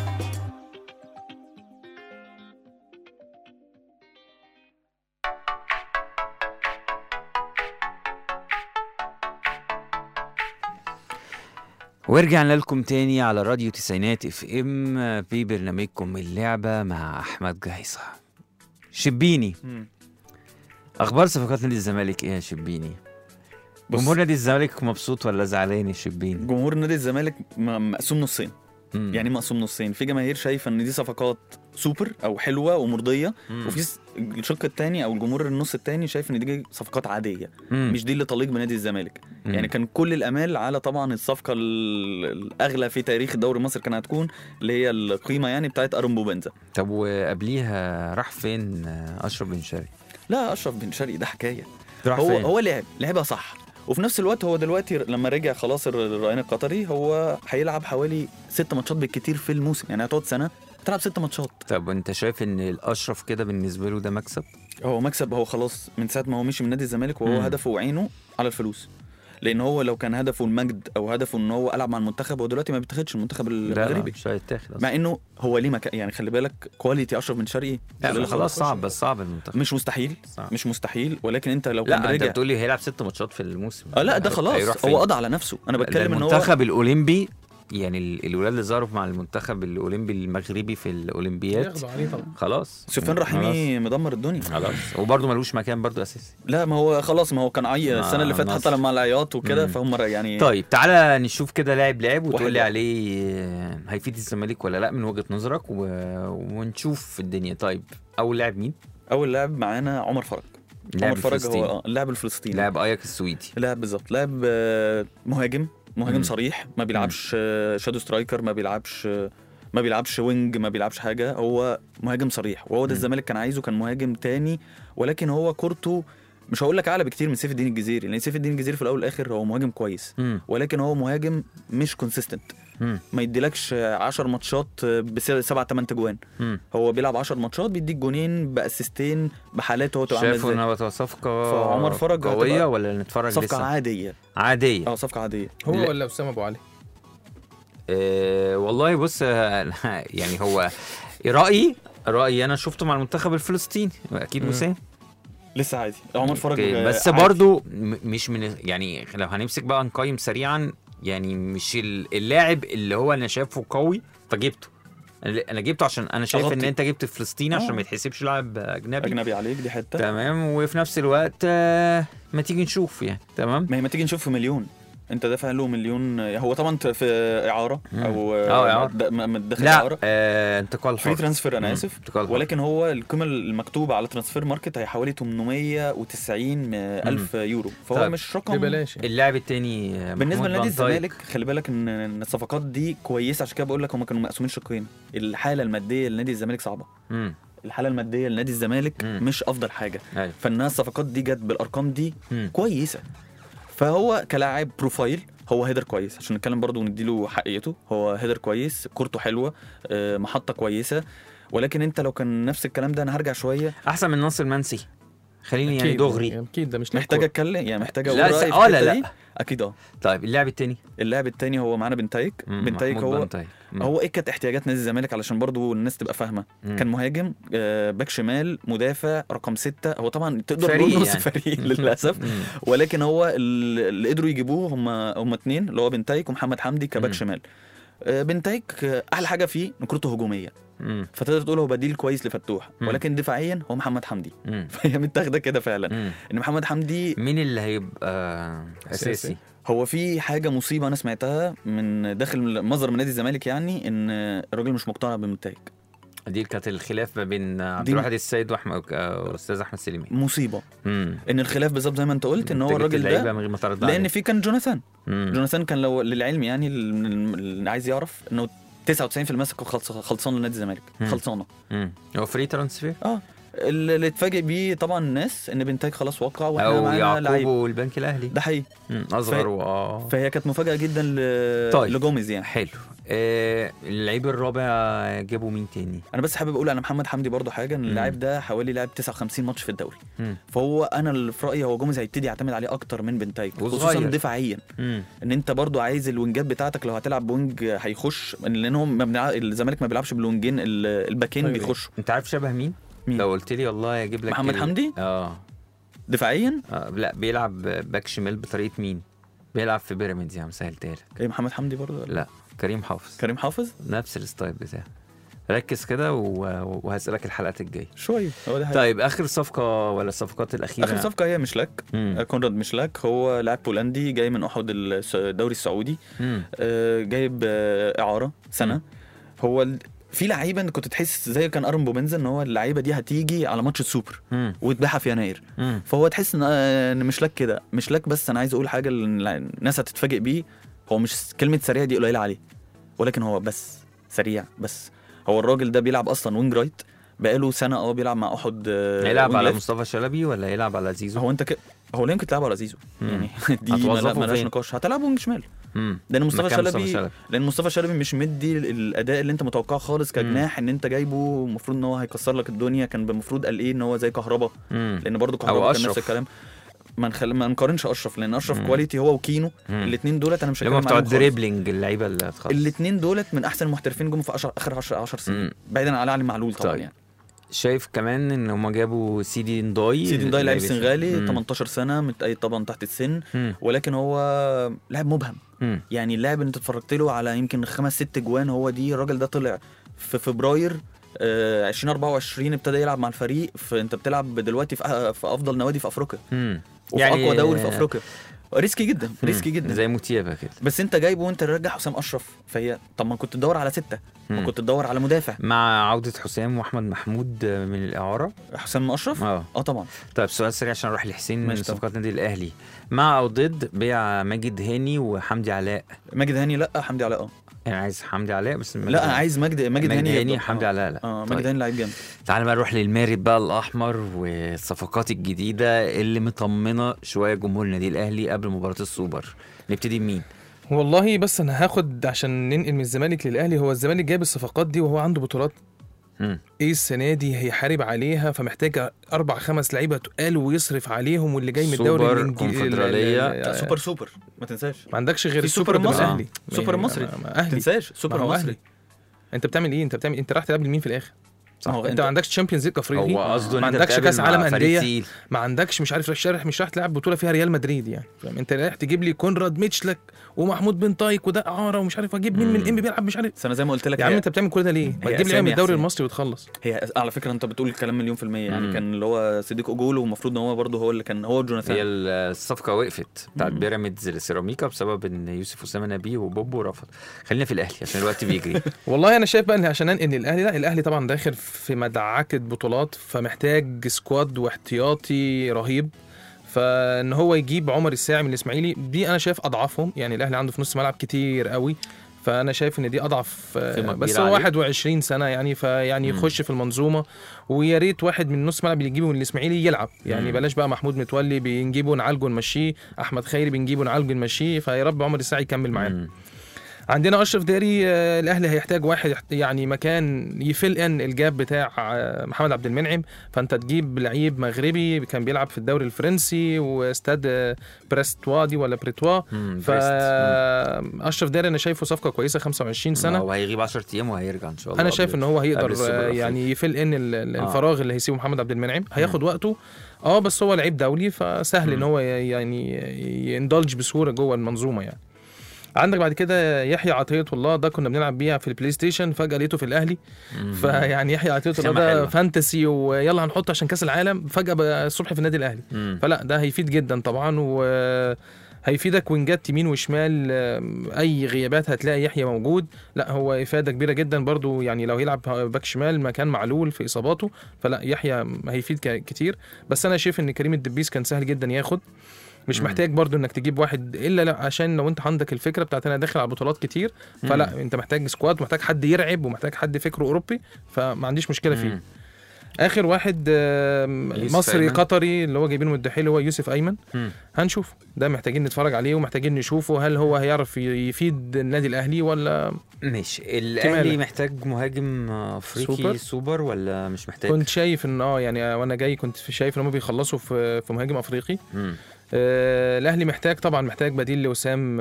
ورجعنا لكم تاني على راديو تسعينات اف ام ببرنامجكم اللعبة مع احمد جهيصة شبيني مم. اخبار صفقات نادي الزمالك ايه يا شبيني بص. جمهور نادي الزمالك مبسوط ولا زعلان يا شبيني جمهور نادي الزمالك م- مقسوم نصين مم. يعني مقسوم نصين في جماهير شايفه ان دي صفقات سوبر او حلوه ومرضيه مم. وفي س- الشق الثاني او الجمهور النص الثاني شايف ان دي صفقات عاديه مم. مش دي اللي تليق بنادي الزمالك مم. يعني كان كل الامال على طبعا الصفقه ال- الاغلى في تاريخ الدوري المصري كانت هتكون اللي هي القيمه يعني بتاعت ارون بوبنزا طب وقبليها راح فين آه، اشرف بن شرقي لا اشرف بن شرقي ده حكايه راح هو فين؟ هو لعب لعبها صح وفي نفس الوقت هو دلوقتي لما رجع خلاص الر- الرهان القطري هو هيلعب حوالي ست ماتشات بالكتير في الموسم يعني هتقعد سنه تلعب ست ماتشات طب انت شايف ان الاشرف كده بالنسبه له ده مكسب هو مكسب هو خلاص من ساعه ما هو مشي من نادي الزمالك وهو مم. هدفه وعينه على الفلوس لان هو لو كان هدفه المجد او هدفه ان هو العب مع المنتخب هو دلوقتي ما بيتاخدش المنتخب لا لا المغربي مش هيتاخد أصلاً. مع انه هو ليه مكان يعني خلي بالك كواليتي اشرف بن شرقي لا اللي خلاص صعب بس صعب المنتخب مش مستحيل صعب. مش مستحيل ولكن انت لو كان لا انت رجع بتقول لي هيلعب ست ماتشات في الموسم اه لا ده هيروح خلاص فين؟ هو قضى على نفسه انا ده بتكلم ان هو المنتخب الاولمبي يعني ال- الولاد اللي ظهروا مع المنتخب الاولمبي المغربي في الاولمبياد ياخدوا عليه طبعا خلاص سفيان رحيمي مدمر الدنيا خلاص وبرضه ملوش مكان برضه اساسي لا ما هو خلاص ما هو كان عي مع السنه اللي فاتت نصر. حتى لما العياط وكده مم. فهم يعني طيب تعالى نشوف كده لاعب لعب وتقول لي واحد. عليه آه، هيفيد الزمالك ولا لا من وجهه نظرك و... ونشوف الدنيا طيب اول لاعب مين؟ اول لاعب معانا عمر فرج لاعب عمر فرج هو الفلسطيني. آه، اللاعب الفلسطيني لاعب اياك السويدي لاعب بالظبط لاعب آه، مهاجم مهاجم مم. صريح ما بيلعبش آه، شادو سترايكر ما بيلعبش آه، ما بيلعبش وينج ما بيلعبش حاجه هو مهاجم صريح وهو ده مم. الزمالك كان عايزه كان مهاجم تاني ولكن هو كورته مش هقول لك اعلى بكتير من سيف الدين الجزيري لان سيف الدين الجزيري في الاول والاخر هو مهاجم كويس مم. ولكن هو مهاجم مش كونسيستنت مم. ما يديلكش 10 ماتشات بسبع 8 تجوان مم. هو بيلعب 10 ماتشات بيديك جونين باسيستين بحالات هو تبقى عامله شايفه ازاي انها تبقى صفقه فعمر فرج قويه هتبقى ولا نتفرج صفقه لسه عاديه عاديه اه صفقه عاديه هو لا. ولا اسامه ابو علي أه والله بص آه، يعني هو رايي رايي انا شفته مع المنتخب الفلسطيني اكيد مم. وسام لسه عادي عمر فرج أوكي، آه، بس عادي. برضو م- مش من يعني لو هنمسك بقى نقيم سريعا يعني مش ال- اللاعب اللي هو انا شايفه قوي فجبته أنا- انا جبته عشان انا شايف ان أغطي. انت جبت فلسطيني عشان آه. ما يتحسبش لاعب اجنبي اجنبي عليك دي حته تمام وفي نفس الوقت آه، ما تيجي نشوف يعني تمام ما هي ما تيجي نشوف في مليون انت دافع له مليون هو طبعا في اعاره مم. او آه، إعارة. د- م- متدخل لا اعاره آه انتقال فري حر ترانسفير انا مم، اسف انتقال حر. ولكن هو القيمه المكتوبه على ترانسفير ماركت هي حوالي 890 الف يورو فهو طيب. مش رقم ببلاش يعني. اللاعب التاني آه، بالنسبه محمود لنادي فان دايك. الزمالك خلي بالك ان إن الصفقات دي كويسه عشان كده بقول لك هم كانوا مقسومين شقين الحاله الماديه لنادي الزمالك صعبه مم. الحاله الماديه لنادي الزمالك مم. مش افضل حاجه ايوه فانها الصفقات دي جت بالارقام دي مم. كويسه فهو كلاعب بروفايل هو هيدر كويس عشان نتكلم برضه ونديله حقيقته هو هيدر كويس كورته حلوه آه، محطه كويسه ولكن انت لو كان نفس الكلام ده انا هرجع شويه احسن من ناصر منسي خليني يعني أكيد دغري اكيد ده مش لاعب محتاج كورة. اتكلم يعني محتاج اقول لا رايي س- في اه لا الحتة دي. لا اكيد اه طيب اللاعب التاني اللاعب التاني هو معانا بنتايك مم، بنتايك محمود هو بنتايك. مم. هو ايه كانت احتياجات نادي الزمالك علشان برضو الناس تبقى فاهمه مم. كان مهاجم آه، باك شمال مدافع رقم ستة هو طبعا تقدر فريق تقول نص يعني. فريق للاسف مم. ولكن هو ال- اللي قدروا يجيبوه هم هم اتنين اللي هو بنتايك ومحمد حمدي كباك مم. شمال آه، بنتايك آه، احلى حاجه فيه ان كورته هجوميه مم. فتقدر تقول هو بديل كويس لفتوح مم. ولكن دفاعيا هو محمد حمدي مم. فهي متاخده كده فعلا مم. ان محمد حمدي مين اللي هيبقى اساسي أساسي. هو في حاجه مصيبه انا سمعتها من داخل مصدر من نادي الزمالك يعني ان الراجل مش مقتنع بمنتايك دي كانت الخلاف ما بين عبد دي- الواحد السيد واحمد آه، استاذ احمد سليمي مصيبه امم ان الخلاف بالظبط زي ما انت قلت ان هو أنت جبت الراجل اللعيبة ده من غير ما ترد لان عليه. في كان جوناثان مم. جوناثان كان لو للعلم يعني ال- اللي عايز يعرف انه 99% ماسك خلص خلصان لنادي الزمالك مم. خلصانه مم. هو فري ترانسفير اه اللي اللي اتفاجئ بيه طبعا الناس ان بنتايج خلاص وقع واحنا او معانا يعقوب لعيب والبنك الاهلي ده حقيقي مم. اصغر ف- واه فهي كانت مفاجاه جدا ل... طيب. لجوميز يعني حلو آه اللعيب الرابع جابوا مين تاني؟ انا بس حابب اقول على محمد حمدي برضو حاجه ان مم. اللاعب ده حوالي لعب 59 ماتش في الدوري مم. فهو انا اللي في رايي هو جوميز هيبتدي يعتمد عليه اكتر من بنتايج وصغير. خصوصا دفاعيا مم. ان انت برضو عايز الوينجات بتاعتك لو هتلعب بوينج هيخش لانهم ما بنع... الزمالك ما بيلعبش بالوينجين ال- الباكين أيوة. بيخشوا انت عارف شبه مين؟ مين؟ لو قلت لي والله اجيب لك محمد ال- حمدي؟ اه دفاعيا آه، لا بيلعب باك شمال بطريقه مين؟ بيلعب في بيراميدز يا عم سهلتها لك ايه محمد حمدي برضو ولا؟ لا كريم حافظ كريم حافظ نفس الستايل بتاعه ركز كده و- وهسالك الحلقات الجايه شويه هو ده حقيقي. طيب اخر صفقه ولا الصفقات الاخيره اخر صفقه هي مشلاك مم. آه، كونراد مشلاك هو لاعب بولندي جاي من احد الس- الدوري السعودي مم. آه، جايب آه، اعاره سنه هو ال- في لعيبه انت كنت تحس زي كان ارن بوبنزا ان هو اللعيبه دي هتيجي على ماتش السوبر مم. وتبيعها في يناير مم. فهو تحس ان آه، ان مشلاك كده مشلاك بس انا عايز اقول حاجه اللي الناس هتتفاجئ بيه هو مش كلمه سريع دي قليله عليه ولكن هو بس سريع بس هو الراجل ده بيلعب اصلا وينج رايت بقاله سنه اه بيلعب مع احد آه، هيلعب وينج على ليفت. مصطفى شلبي ولا هيلعب على زيزو هو انت ك... هو لا يمكن تلعبه على زيزو مم. يعني دي ما هتوظفه ملهاش فين؟ نقاش هتلعبه وينج شمال مم. لان مصطفى مكان مصطفى شلبي شلبي. لان مصطفى شلبي مش مدي ال- الاداء اللي انت متوقعه خالص كجناح ان انت جايبه المفروض ان هو هيكسر لك الدنيا كان المفروض قال ايه ان هو زي كهربا مم. لان برضه أو كهربا كان نفس أشرف. الكلام ما نخل... ما نقارنش اشرف لان اشرف مم. كواليتي هو وكينو مم. الاثنين دولت انا مش اللي هم هتكلم بتوع عنهم خالص الدريبلينج اللعيبه اللي هتخلص الاثنين دولت من احسن المحترفين جم في عشر... اخر 10 10 سنين مم. بعيدا عن علي معلول طبعا طيب. يعني شايف كمان ان هم جابوا سيدي نداي سيدي نداي لاعب لعيب- سنغالي مم. 18 سنه متأيد طبعا تحت السن مم. ولكن هو لاعب مبهم مم. يعني اللاعب اللي انت اتفرجت له على يمكن خمس ست جوان هو دي الراجل ده طلع في فبراير آه 2024 ابتدى يلعب مع الفريق فانت بتلعب دلوقتي في, أ- في افضل نوادي في افريقيا مم. وفي يعني اقوى دوري في افريقيا ريسكي جدا ريسكي مم. جدا زي موتيابا كده بس انت جايبه وانت رجع حسام اشرف فهي طب ما كنت تدور على سته ما مم. كنت تدور على مدافع مع عودة حسام واحمد محمود من الإعارة حسام اشرف اه اه طبعا طيب سؤال سريع عشان نروح لحسين من ماشي طبعا. صفقات النادي الأهلي مع أو ضد بيع ماجد هاني وحمدي علاء ماجد هاني لا حمدي علاء اه يعني عايز حمدي علاء بس ماجد لا انا عايز ماجد ماجد ماجد هاني هاني يفضل. حمدي آه. علاء لا اه طيب. ماجد هاني لعيب جامد تعالى بقى نروح للمارد بقى الأحمر والصفقات الجديدة اللي مطمنة شوية جمهور النادي الأهلي قبل مباراة السوبر نبتدي بمين؟ والله بس انا هاخد عشان ننقل من الزمالك للاهلي هو الزمالك جايب الصفقات دي وهو عنده بطولات مم. ايه السنه دي هيحارب عليها فمحتاج اربع خمس لعيبه تقال ويصرف عليهم واللي جاي من الدوري سوبر، الانجليزي كونفدرالية. ال- ال- سوبر سوبر ما تنساش ما عندكش غير في السوبر سوبر ده مصري. الاهلي سوبر ما- مصري. ما- ما ما اهلي تنساش ما سوبر هو مصري أهلي. انت بتعمل ايه انت بتعمل انت رايح تلعب لمين في الاخر ما هو انت ما عندكش تشامبيونز ليج افريقي هو قصده إن ما أنت عندكش بتقابل كاس مع عالم فريق انديه تقيل. ما عندكش مش عارف رايح مش رايح تلعب بطوله فيها ريال مدريد يعني فاهم انت رايح تجيب لي كونراد ميتشلك ومحمود بن طايك وده اعاره ومش عارف اجيب مين من مم. ام بيلعب مش عارف بس انا زي ما قلت لك يا عم هي- انت بتعمل كل ده ليه؟ ما هي تجيب لي أسامي من الدوري حسين. المصري وتخلص هي على فكره انت بتقول الكلام مليون في الميه يعني مم. كان اللي هو صديق اوجولو ومفروض ان هو برضه هو اللي كان هو هي جوناثان الصفقة وقفت بتاعت مم. بيراميدز لسيراميكا بسبب ان يوسف اسامه نبيه وبوبو رفض خلينا في الاهلي عشان الوقت بيجري والله انا شايف بقى ان عشان انقل الاهلي لا الاهلي طبعا داخل في مدعكه بطولات فمحتاج سكواد واحتياطي رهيب فان هو يجيب عمر الساعي من الاسماعيلي دي انا شايف اضعفهم يعني الاهلي عنده في نص ملعب كتير قوي فانا شايف ان دي اضعف آه، قيمة بس كبيرة هو عليه. 21 سنه يعني فيعني مم. يخش في المنظومه ويا ريت واحد من نص ملعب اللي يجيبه من الاسماعيلي يلعب يعني مم. بلاش بقى محمود متولي بنجيبه نعالجه نمشيه احمد خيري بنجيبه نعالجه نمشيه فيا رب عمر الساعي يكمل معانا مم. عندنا اشرف داري آه، الاهلي هيحتاج واحد يحت- يعني مكان يفل ان الجاب بتاع آه، محمد عبد المنعم فانت تجيب لعيب مغربي كان بيلعب في الدوري الفرنسي واستاد آه، بريستوا دي ولا بريتوا مم. بريست. مم. فاشرف داري انا شايفه صفقه كويسه 25 سنه هو هيغيب 10 ايام وهيرجع ان شاء الله انا شايف ان هو قبل هيقدر السوبر آه، الأفريقي. يعني يفل ان ال- ال- آه. الفراغ اللي هيسيبه محمد عبد المنعم هياخد وقته اه بس هو لعيب دولي فسهل ان مم. هو ي- يعني يندلج بسهوله جوه المنظومه يعني عندك بعد كده يحيى عطيه الله ده كنا بنلعب بيها في البلاي ستيشن فجاه لقيته في الاهلي مم. فيعني يحيى عطيه الله خامة ده حلوة. فانتسي ويلا هنحطه عشان كاس العالم فجاه بقى الصبح في النادي الاهلي مم. فلا ده هيفيد جدا طبعا و هيفيدك وينجات يمين وشمال آم، اي غيابات هتلاقي يحيى موجود لا هو افاده كبيره جدا برضو يعني لو يلعب باك شمال مكان معلول في اصاباته فلا يحيى هيفيد ك- كتير بس انا شايف ان كريم الدبيس كان سهل جدا ياخد مش مم. محتاج برضو انك تجيب واحد الا لا عشان لو انت عندك الفكره بتاعت انا داخل على بطولات كتير فلا انت محتاج سكواد ومحتاج حد يرعب ومحتاج حد فكره اوروبي فما عنديش مشكله فيه مم. اخر واحد آم، يوسف مصري أيمن. قطري اللي هو جايبينه من الدحيل هو يوسف ايمن مم. هنشوف ده محتاجين نتفرج عليه ومحتاجين نشوفه هل هو هيعرف ي- يفيد النادي الاهلي ولا ماشي الاهلي مالك؟ محتاج مهاجم افريقي سوبر؟ سوبر, سوبر ولا مش محتاج كنت شايف ان اه يعني وانا جاي كنت في- شايف ان هم بيخلصوا في في مهاجم افريقي مم. آه الاهلي محتاج طبعا محتاج بديل لوسام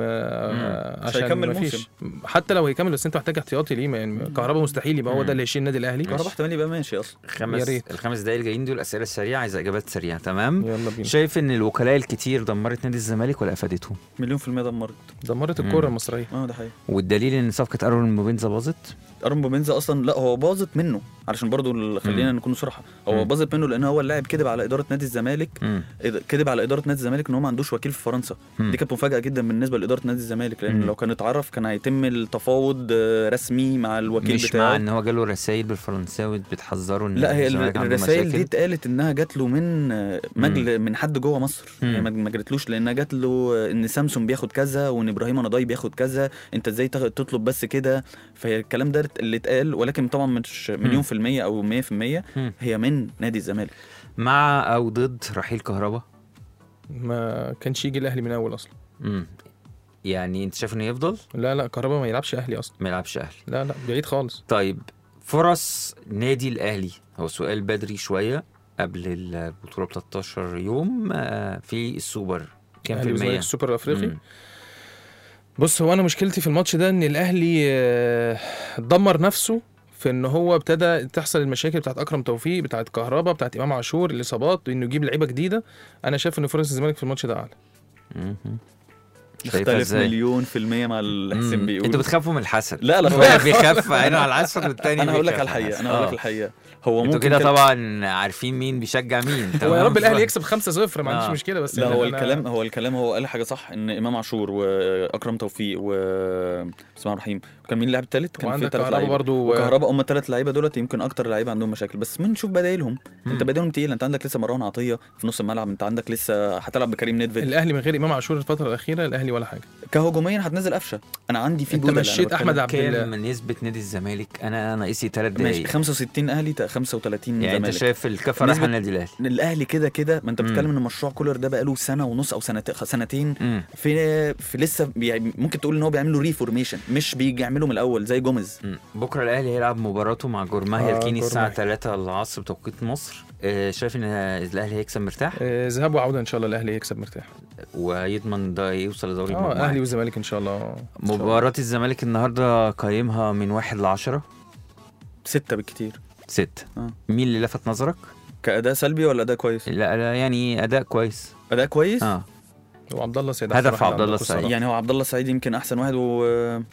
آه مش عشان هيكمل مفيش موسم. حتى لو هيكمل بس انت محتاج احتياطي ليه ما يعني كهربا مستحيل يبقى هو مم. ده اللي هيشيل النادي الاهلي كهربا احتمال يبقى ماشي اصلا يا خمس ريت. الخمس دقايق الجايين دول اسئله سريعه عايز اجابات سريعه تمام يلا بينا شايف ان الوكلاء الكتير دمرت نادي الزمالك ولا افادتهم مليون في المية دمرت دمرت مم. الكوره المصريه اه ده حقيقي والدليل ان صفقه ارون موبينزا باظت ارون بومينزا اصلا لا هو باظت منه علشان برضو ال- خلينا مم. نكون صراحه هو مم. باظت منه لان هو اللاعب كذب على اداره نادي الزمالك مم. إذا- كذب على اداره نادي الزمالك ان هو ما عندوش وكيل في فرنسا مم. دي كانت مفاجاه جدا بالنسبه لاداره نادي الزمالك لان مم. لو كان اتعرف كان هيتم التفاوض آه، رسمي مع الوكيل مش بتاعه مع ان هو جاله رسائل بالفرنساوي بتحذره ان لا هي الزمالك عنده الرسائل دي مشاكل. اتقالت انها جات له من آه، مجل من حد جوه مصر مم. هي ما ما جاتلوش لانها جات له آه، ان سامسون بياخد كذا وان ابراهيم نضاي بياخد كذا انت ازاي تاخد- تطلب بس كده فهي الكلام ده اللي اتقال ولكن طبعا مش مليون في المية او 100 في المية مم. هي من نادي الزمالك مع او ضد رحيل كهربا ما كانش يجي الاهلي من اول اصلا مم. يعني انت شايف انه يفضل لا لا كهربا ما يلعبش اهلي اصلا ما يلعبش اهلي لا لا بعيد خالص طيب فرص نادي الاهلي هو سؤال بدري شويه قبل البطوله ب 13 يوم آه، في السوبر كام في الاهلي والزمالك المية؟ السوبر الافريقي مم. بص هو انا مشكلتي في الماتش ده ان الاهلي آه، دمر نفسه في ان هو ابتدى تحصل المشاكل بتاعت اكرم توفيق بتاعت كهربا بتاعت امام عاشور الاصابات وانه يجيب لعيبه جديده انا شايف ان فرص الزمالك في الماتش ده اعلى مم. شايفها اختلف ازاي؟ مليون في المية مع اللي حسين مم. بيقول انتوا بتخافوا من الحسن لا لا واحد خالص. بيخاف عينه على العسل والتاني انا هقول لك بيخاف على الحقيقه انا العسل. هقول لك آه. الحقيقه هو انتوا ممكن كده كان- طبعا عارفين مين بيشجع مين هو يا تمام؟ رب الاهلي يكسب 5-0 ما عنديش آه. مشكله بس لا يعني هو أنا- الكلام هو الكلام هو قال حاجه صح ان امام عاشور واكرم توفيق و بسم الله الرحيم كان مين اللاعب الثالث كان في وعندك ثلاث كهربا لعيبه برضو وكهربا هم الثلاث لعيبه دولت يمكن اكتر لعيبه عندهم مشاكل بس من نشوف بدايلهم انت مم. بدايلهم تقيل انت عندك لسه مروان عطيه في نص الملعب انت عندك لسه هتلعب بكريم نيدفيد الاهلي من غير امام عاشور الفتره الاخيره الاهلي ولا حاجه كهجوميا هتنزل قفشه انا عندي في انت بودلة، أنا مشيت بتكلم. احمد عبد الله كام نسبة نادي الزمالك؟ أنا ناقصي ثلاث ماشي دقايق 65 اهلي تا 35 يعني أنت زمالك شايف الكفة رايحة نسبة- النادي الأهلي الاهلي كده كده ما انت مم. بتتكلم ان مشروع كولر ده بقاله سنه ونص او سنت... سنتين مم. في في لسه بي... ممكن تقول ان هو بيعملوا ريفورميشن مش بيعملوا من الاول زي جوميز مم. بكرة الأهلي هيلعب مباراته مع جورماهيا آه، الكيني الساعة جورماهيا. 3 العصر بتوقيت مصر آه، شايف إن الأهلي هيكسب مرتاح آه، ذهاب وعوده ان شاء الله الاهلي يكسب مرتاح ويضمن ده يوصل لدوري اه المجموعات اهلي والزمالك ان شاء الله إن شاء الله. مباراة الزمالك النهاردة قيمها من واحد لعشرة ستة بالكتير ستة آه. مين اللي لفت نظرك؟ كاداء سلبي ولا اداء كويس لا لا يعني أداء كويس اداء كويس اه وعبد الله سيد هدف أحسن واحد عبد الله عندكم السعيد. الصراحة. يعني هو عبد الله السعيد يمكن احسن واحد و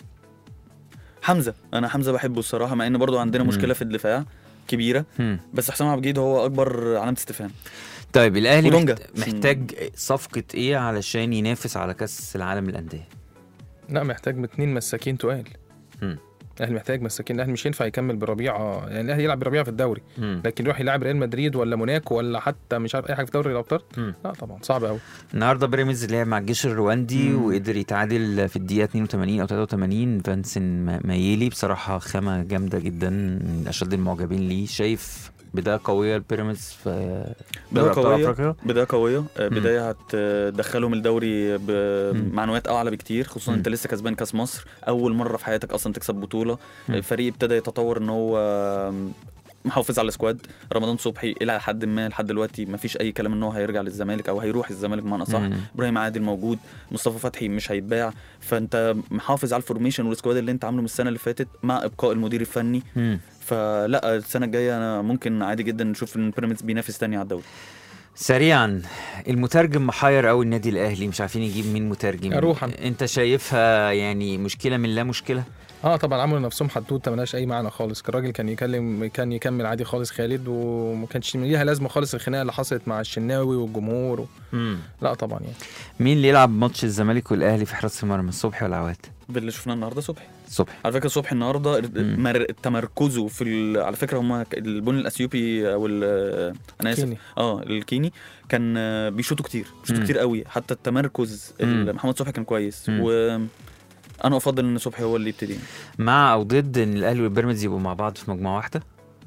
حمزه انا حمزه بحبه الصراحه مع ان برضو عندنا مم. مشكله في الدفاع كبيره هم. بس حسام عبد الجيد هو اكبر علامه استفهام طيب الأهلي ودونجا. محت- محتاج صفقة إيه علشان ينافس على كأس العالم للأندية؟ لا محتاج اتنين مساكين تقال مم. الاهلي محتاج مساكين الاهلي مش ينفع يكمل بربيعه يعني الاهلي يلعب بربيعه في الدوري مم. لكن يروح يلعب ريال مدريد ولا موناكو ولا حتى مش عارف اي حاجه في دوري الابطال مم. لا طبعا صعب قوي النهارده بيراميدز لعب مع الجيش الرواندي وقدر يتعادل في الدقيقه 82 او 83 فانسن ما- مايلي بصراحه خامه جامده جدا من اشد المعجبين ليه شايف بدايه قويه لبيراميدز في دوري بدايه ابطال قويه افريقيا بدايه قويه آه، مم. بدايه هتدخلهم الدوري مم. بمعنويات اعلى بكتير خصوصا مم. انت لسه كسبان كاس مصر اول مره في حياتك اصلا تكسب بطوله مم. الفريق ابتدى يتطور ان هو آم، محافظ على السكواد رمضان صبحي الى حد ما لحد دلوقتي ما فيش اي كلام ان هو هيرجع للزمالك او هيروح الزمالك بمعنى صح مم. ابراهيم عادل موجود مصطفى فتحي مش هيتباع فانت محافظ على الفورميشن والسكواد اللي انت عامله من السنه اللي فاتت مع ابقاء المدير الفني مم. فلا السنه الجايه انا ممكن عادي جدا نشوف ان بيراميدز بينافس تاني على الدوري سريعا المترجم محير قوي النادي الاهلي مش عارفين يجيب مين مترجم أروحا. انت شايفها يعني مشكله من لا مشكله اه طبعا عملوا نفسهم حدوته ملهاش اي معنى خالص الراجل كان يكلم كان يكمل عادي خالص خالد وما كانش ليها لازمه خالص الخناقه اللي حصلت مع الشناوي والجمهور و... مم. لا طبعا يعني مين اللي يلعب ماتش الزمالك والاهلي في حراسه المرمى الصبحي ولا عواد باللي شفناه النهارده صبحي صبحي على فكره صبحي النهارده مم. مر... تمركزه في ال... على فكره هم البني الاثيوبي او ال... انا اسف كيني. اه الكيني كان آه، بيشوطوا كتير بيشوطوا مم. كتير قوي حتى التمركز مم. ال- محمد صبحي كان كويس مم. وانا افضل ان صبحي هو اللي يبتدي مع او ضد ان الاهلي والبيراميدز يبقوا مع بعض في مجموعه واحده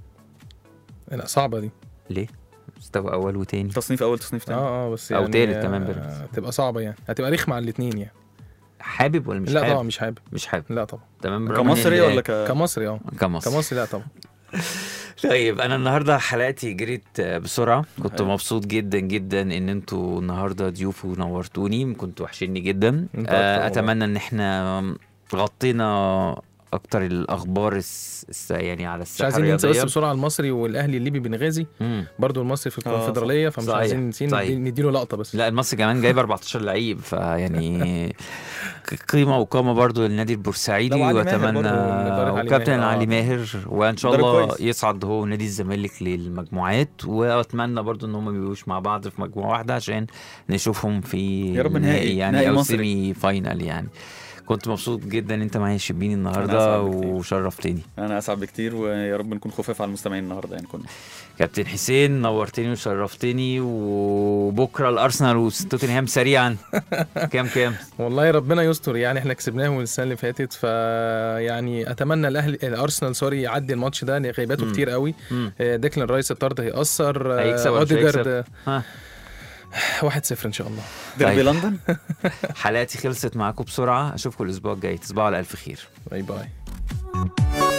لا صعبه دي ليه مستوى اول وتاني تصنيف اول تصنيف تاني اه اه بس أو يعني تالت كمان آه، بيراميدز. تبقى صعبه يعني هتبقى رخمه على الاثنين يعني حابب ولا مش لا حابب طبعا مش حابب مش حابب لا طبعا تمام برغم إن كمصري ال- ولا ك... كمصري اه كمصري كمصري لا طبعا طيب انا النهارده حلقتي جريت آه، بسرعه كنت حلو. مبسوط جدا جدا ان انتوا النهارده ضيوف ونورتوني كنتوا وحشيني جدا أنت آه، أكتر اتمنى ان احنا غطينا اكتر الاخبار الس... الس... يعني على مش الساحه عايزين ننسى بس الرياضيه بسرعه المصري والاهلي الليبي بنغازي مم. برضو المصري في آه، الكونفدراليه فمش صحيح، عايزين نسين صحيح. نديله لقطه بس لا المصري كمان جايب 14 لعيب فيعني قيمه وقامه برضو للنادي البورسعيدي لا، وعلي ماهر واتمنى برضو، مدرب علي وكابتن ماهر. علي ماهر وان شاء مدرب الله كويس. يصعد هو ونادي الزمالك للمجموعات واتمنى برضو ان هم ما يبقوش مع بعض في مجموعه واحده عشان نشوفهم في يا رب نهائي، يعني نهائي او مصري. سيمي فاينال يعني كنت مبسوط جدا ان انت معايا يا شبيني أنا النهارده أسعد بكتير. وشرفتني انا اسعد بكتير ويا رب نكون خفاف على المستمعين النهارده يعني كنا كابتن حسين نورتني وشرفتني وبكره الارسنال وتوتنهام سريعا كام كام والله ربنا يستر يعني احنا كسبناهم السنه اللي فاتت فيعني اتمنى الاهلي الارسنال سوري يعدي الماتش ده لأن غيباته مم. كتير قوي مم. آه، ديكلان رايس الطرد هيأثر آه، هيكسب ولا مش اوديجارد هيكسب؟ ها 1-0 ان شاء الله ديربي طيب. لندن حلقتي خلصت معاكم بسرعه اشوفكم الاسبوع الجاي تصبحوا على الف خير باي باي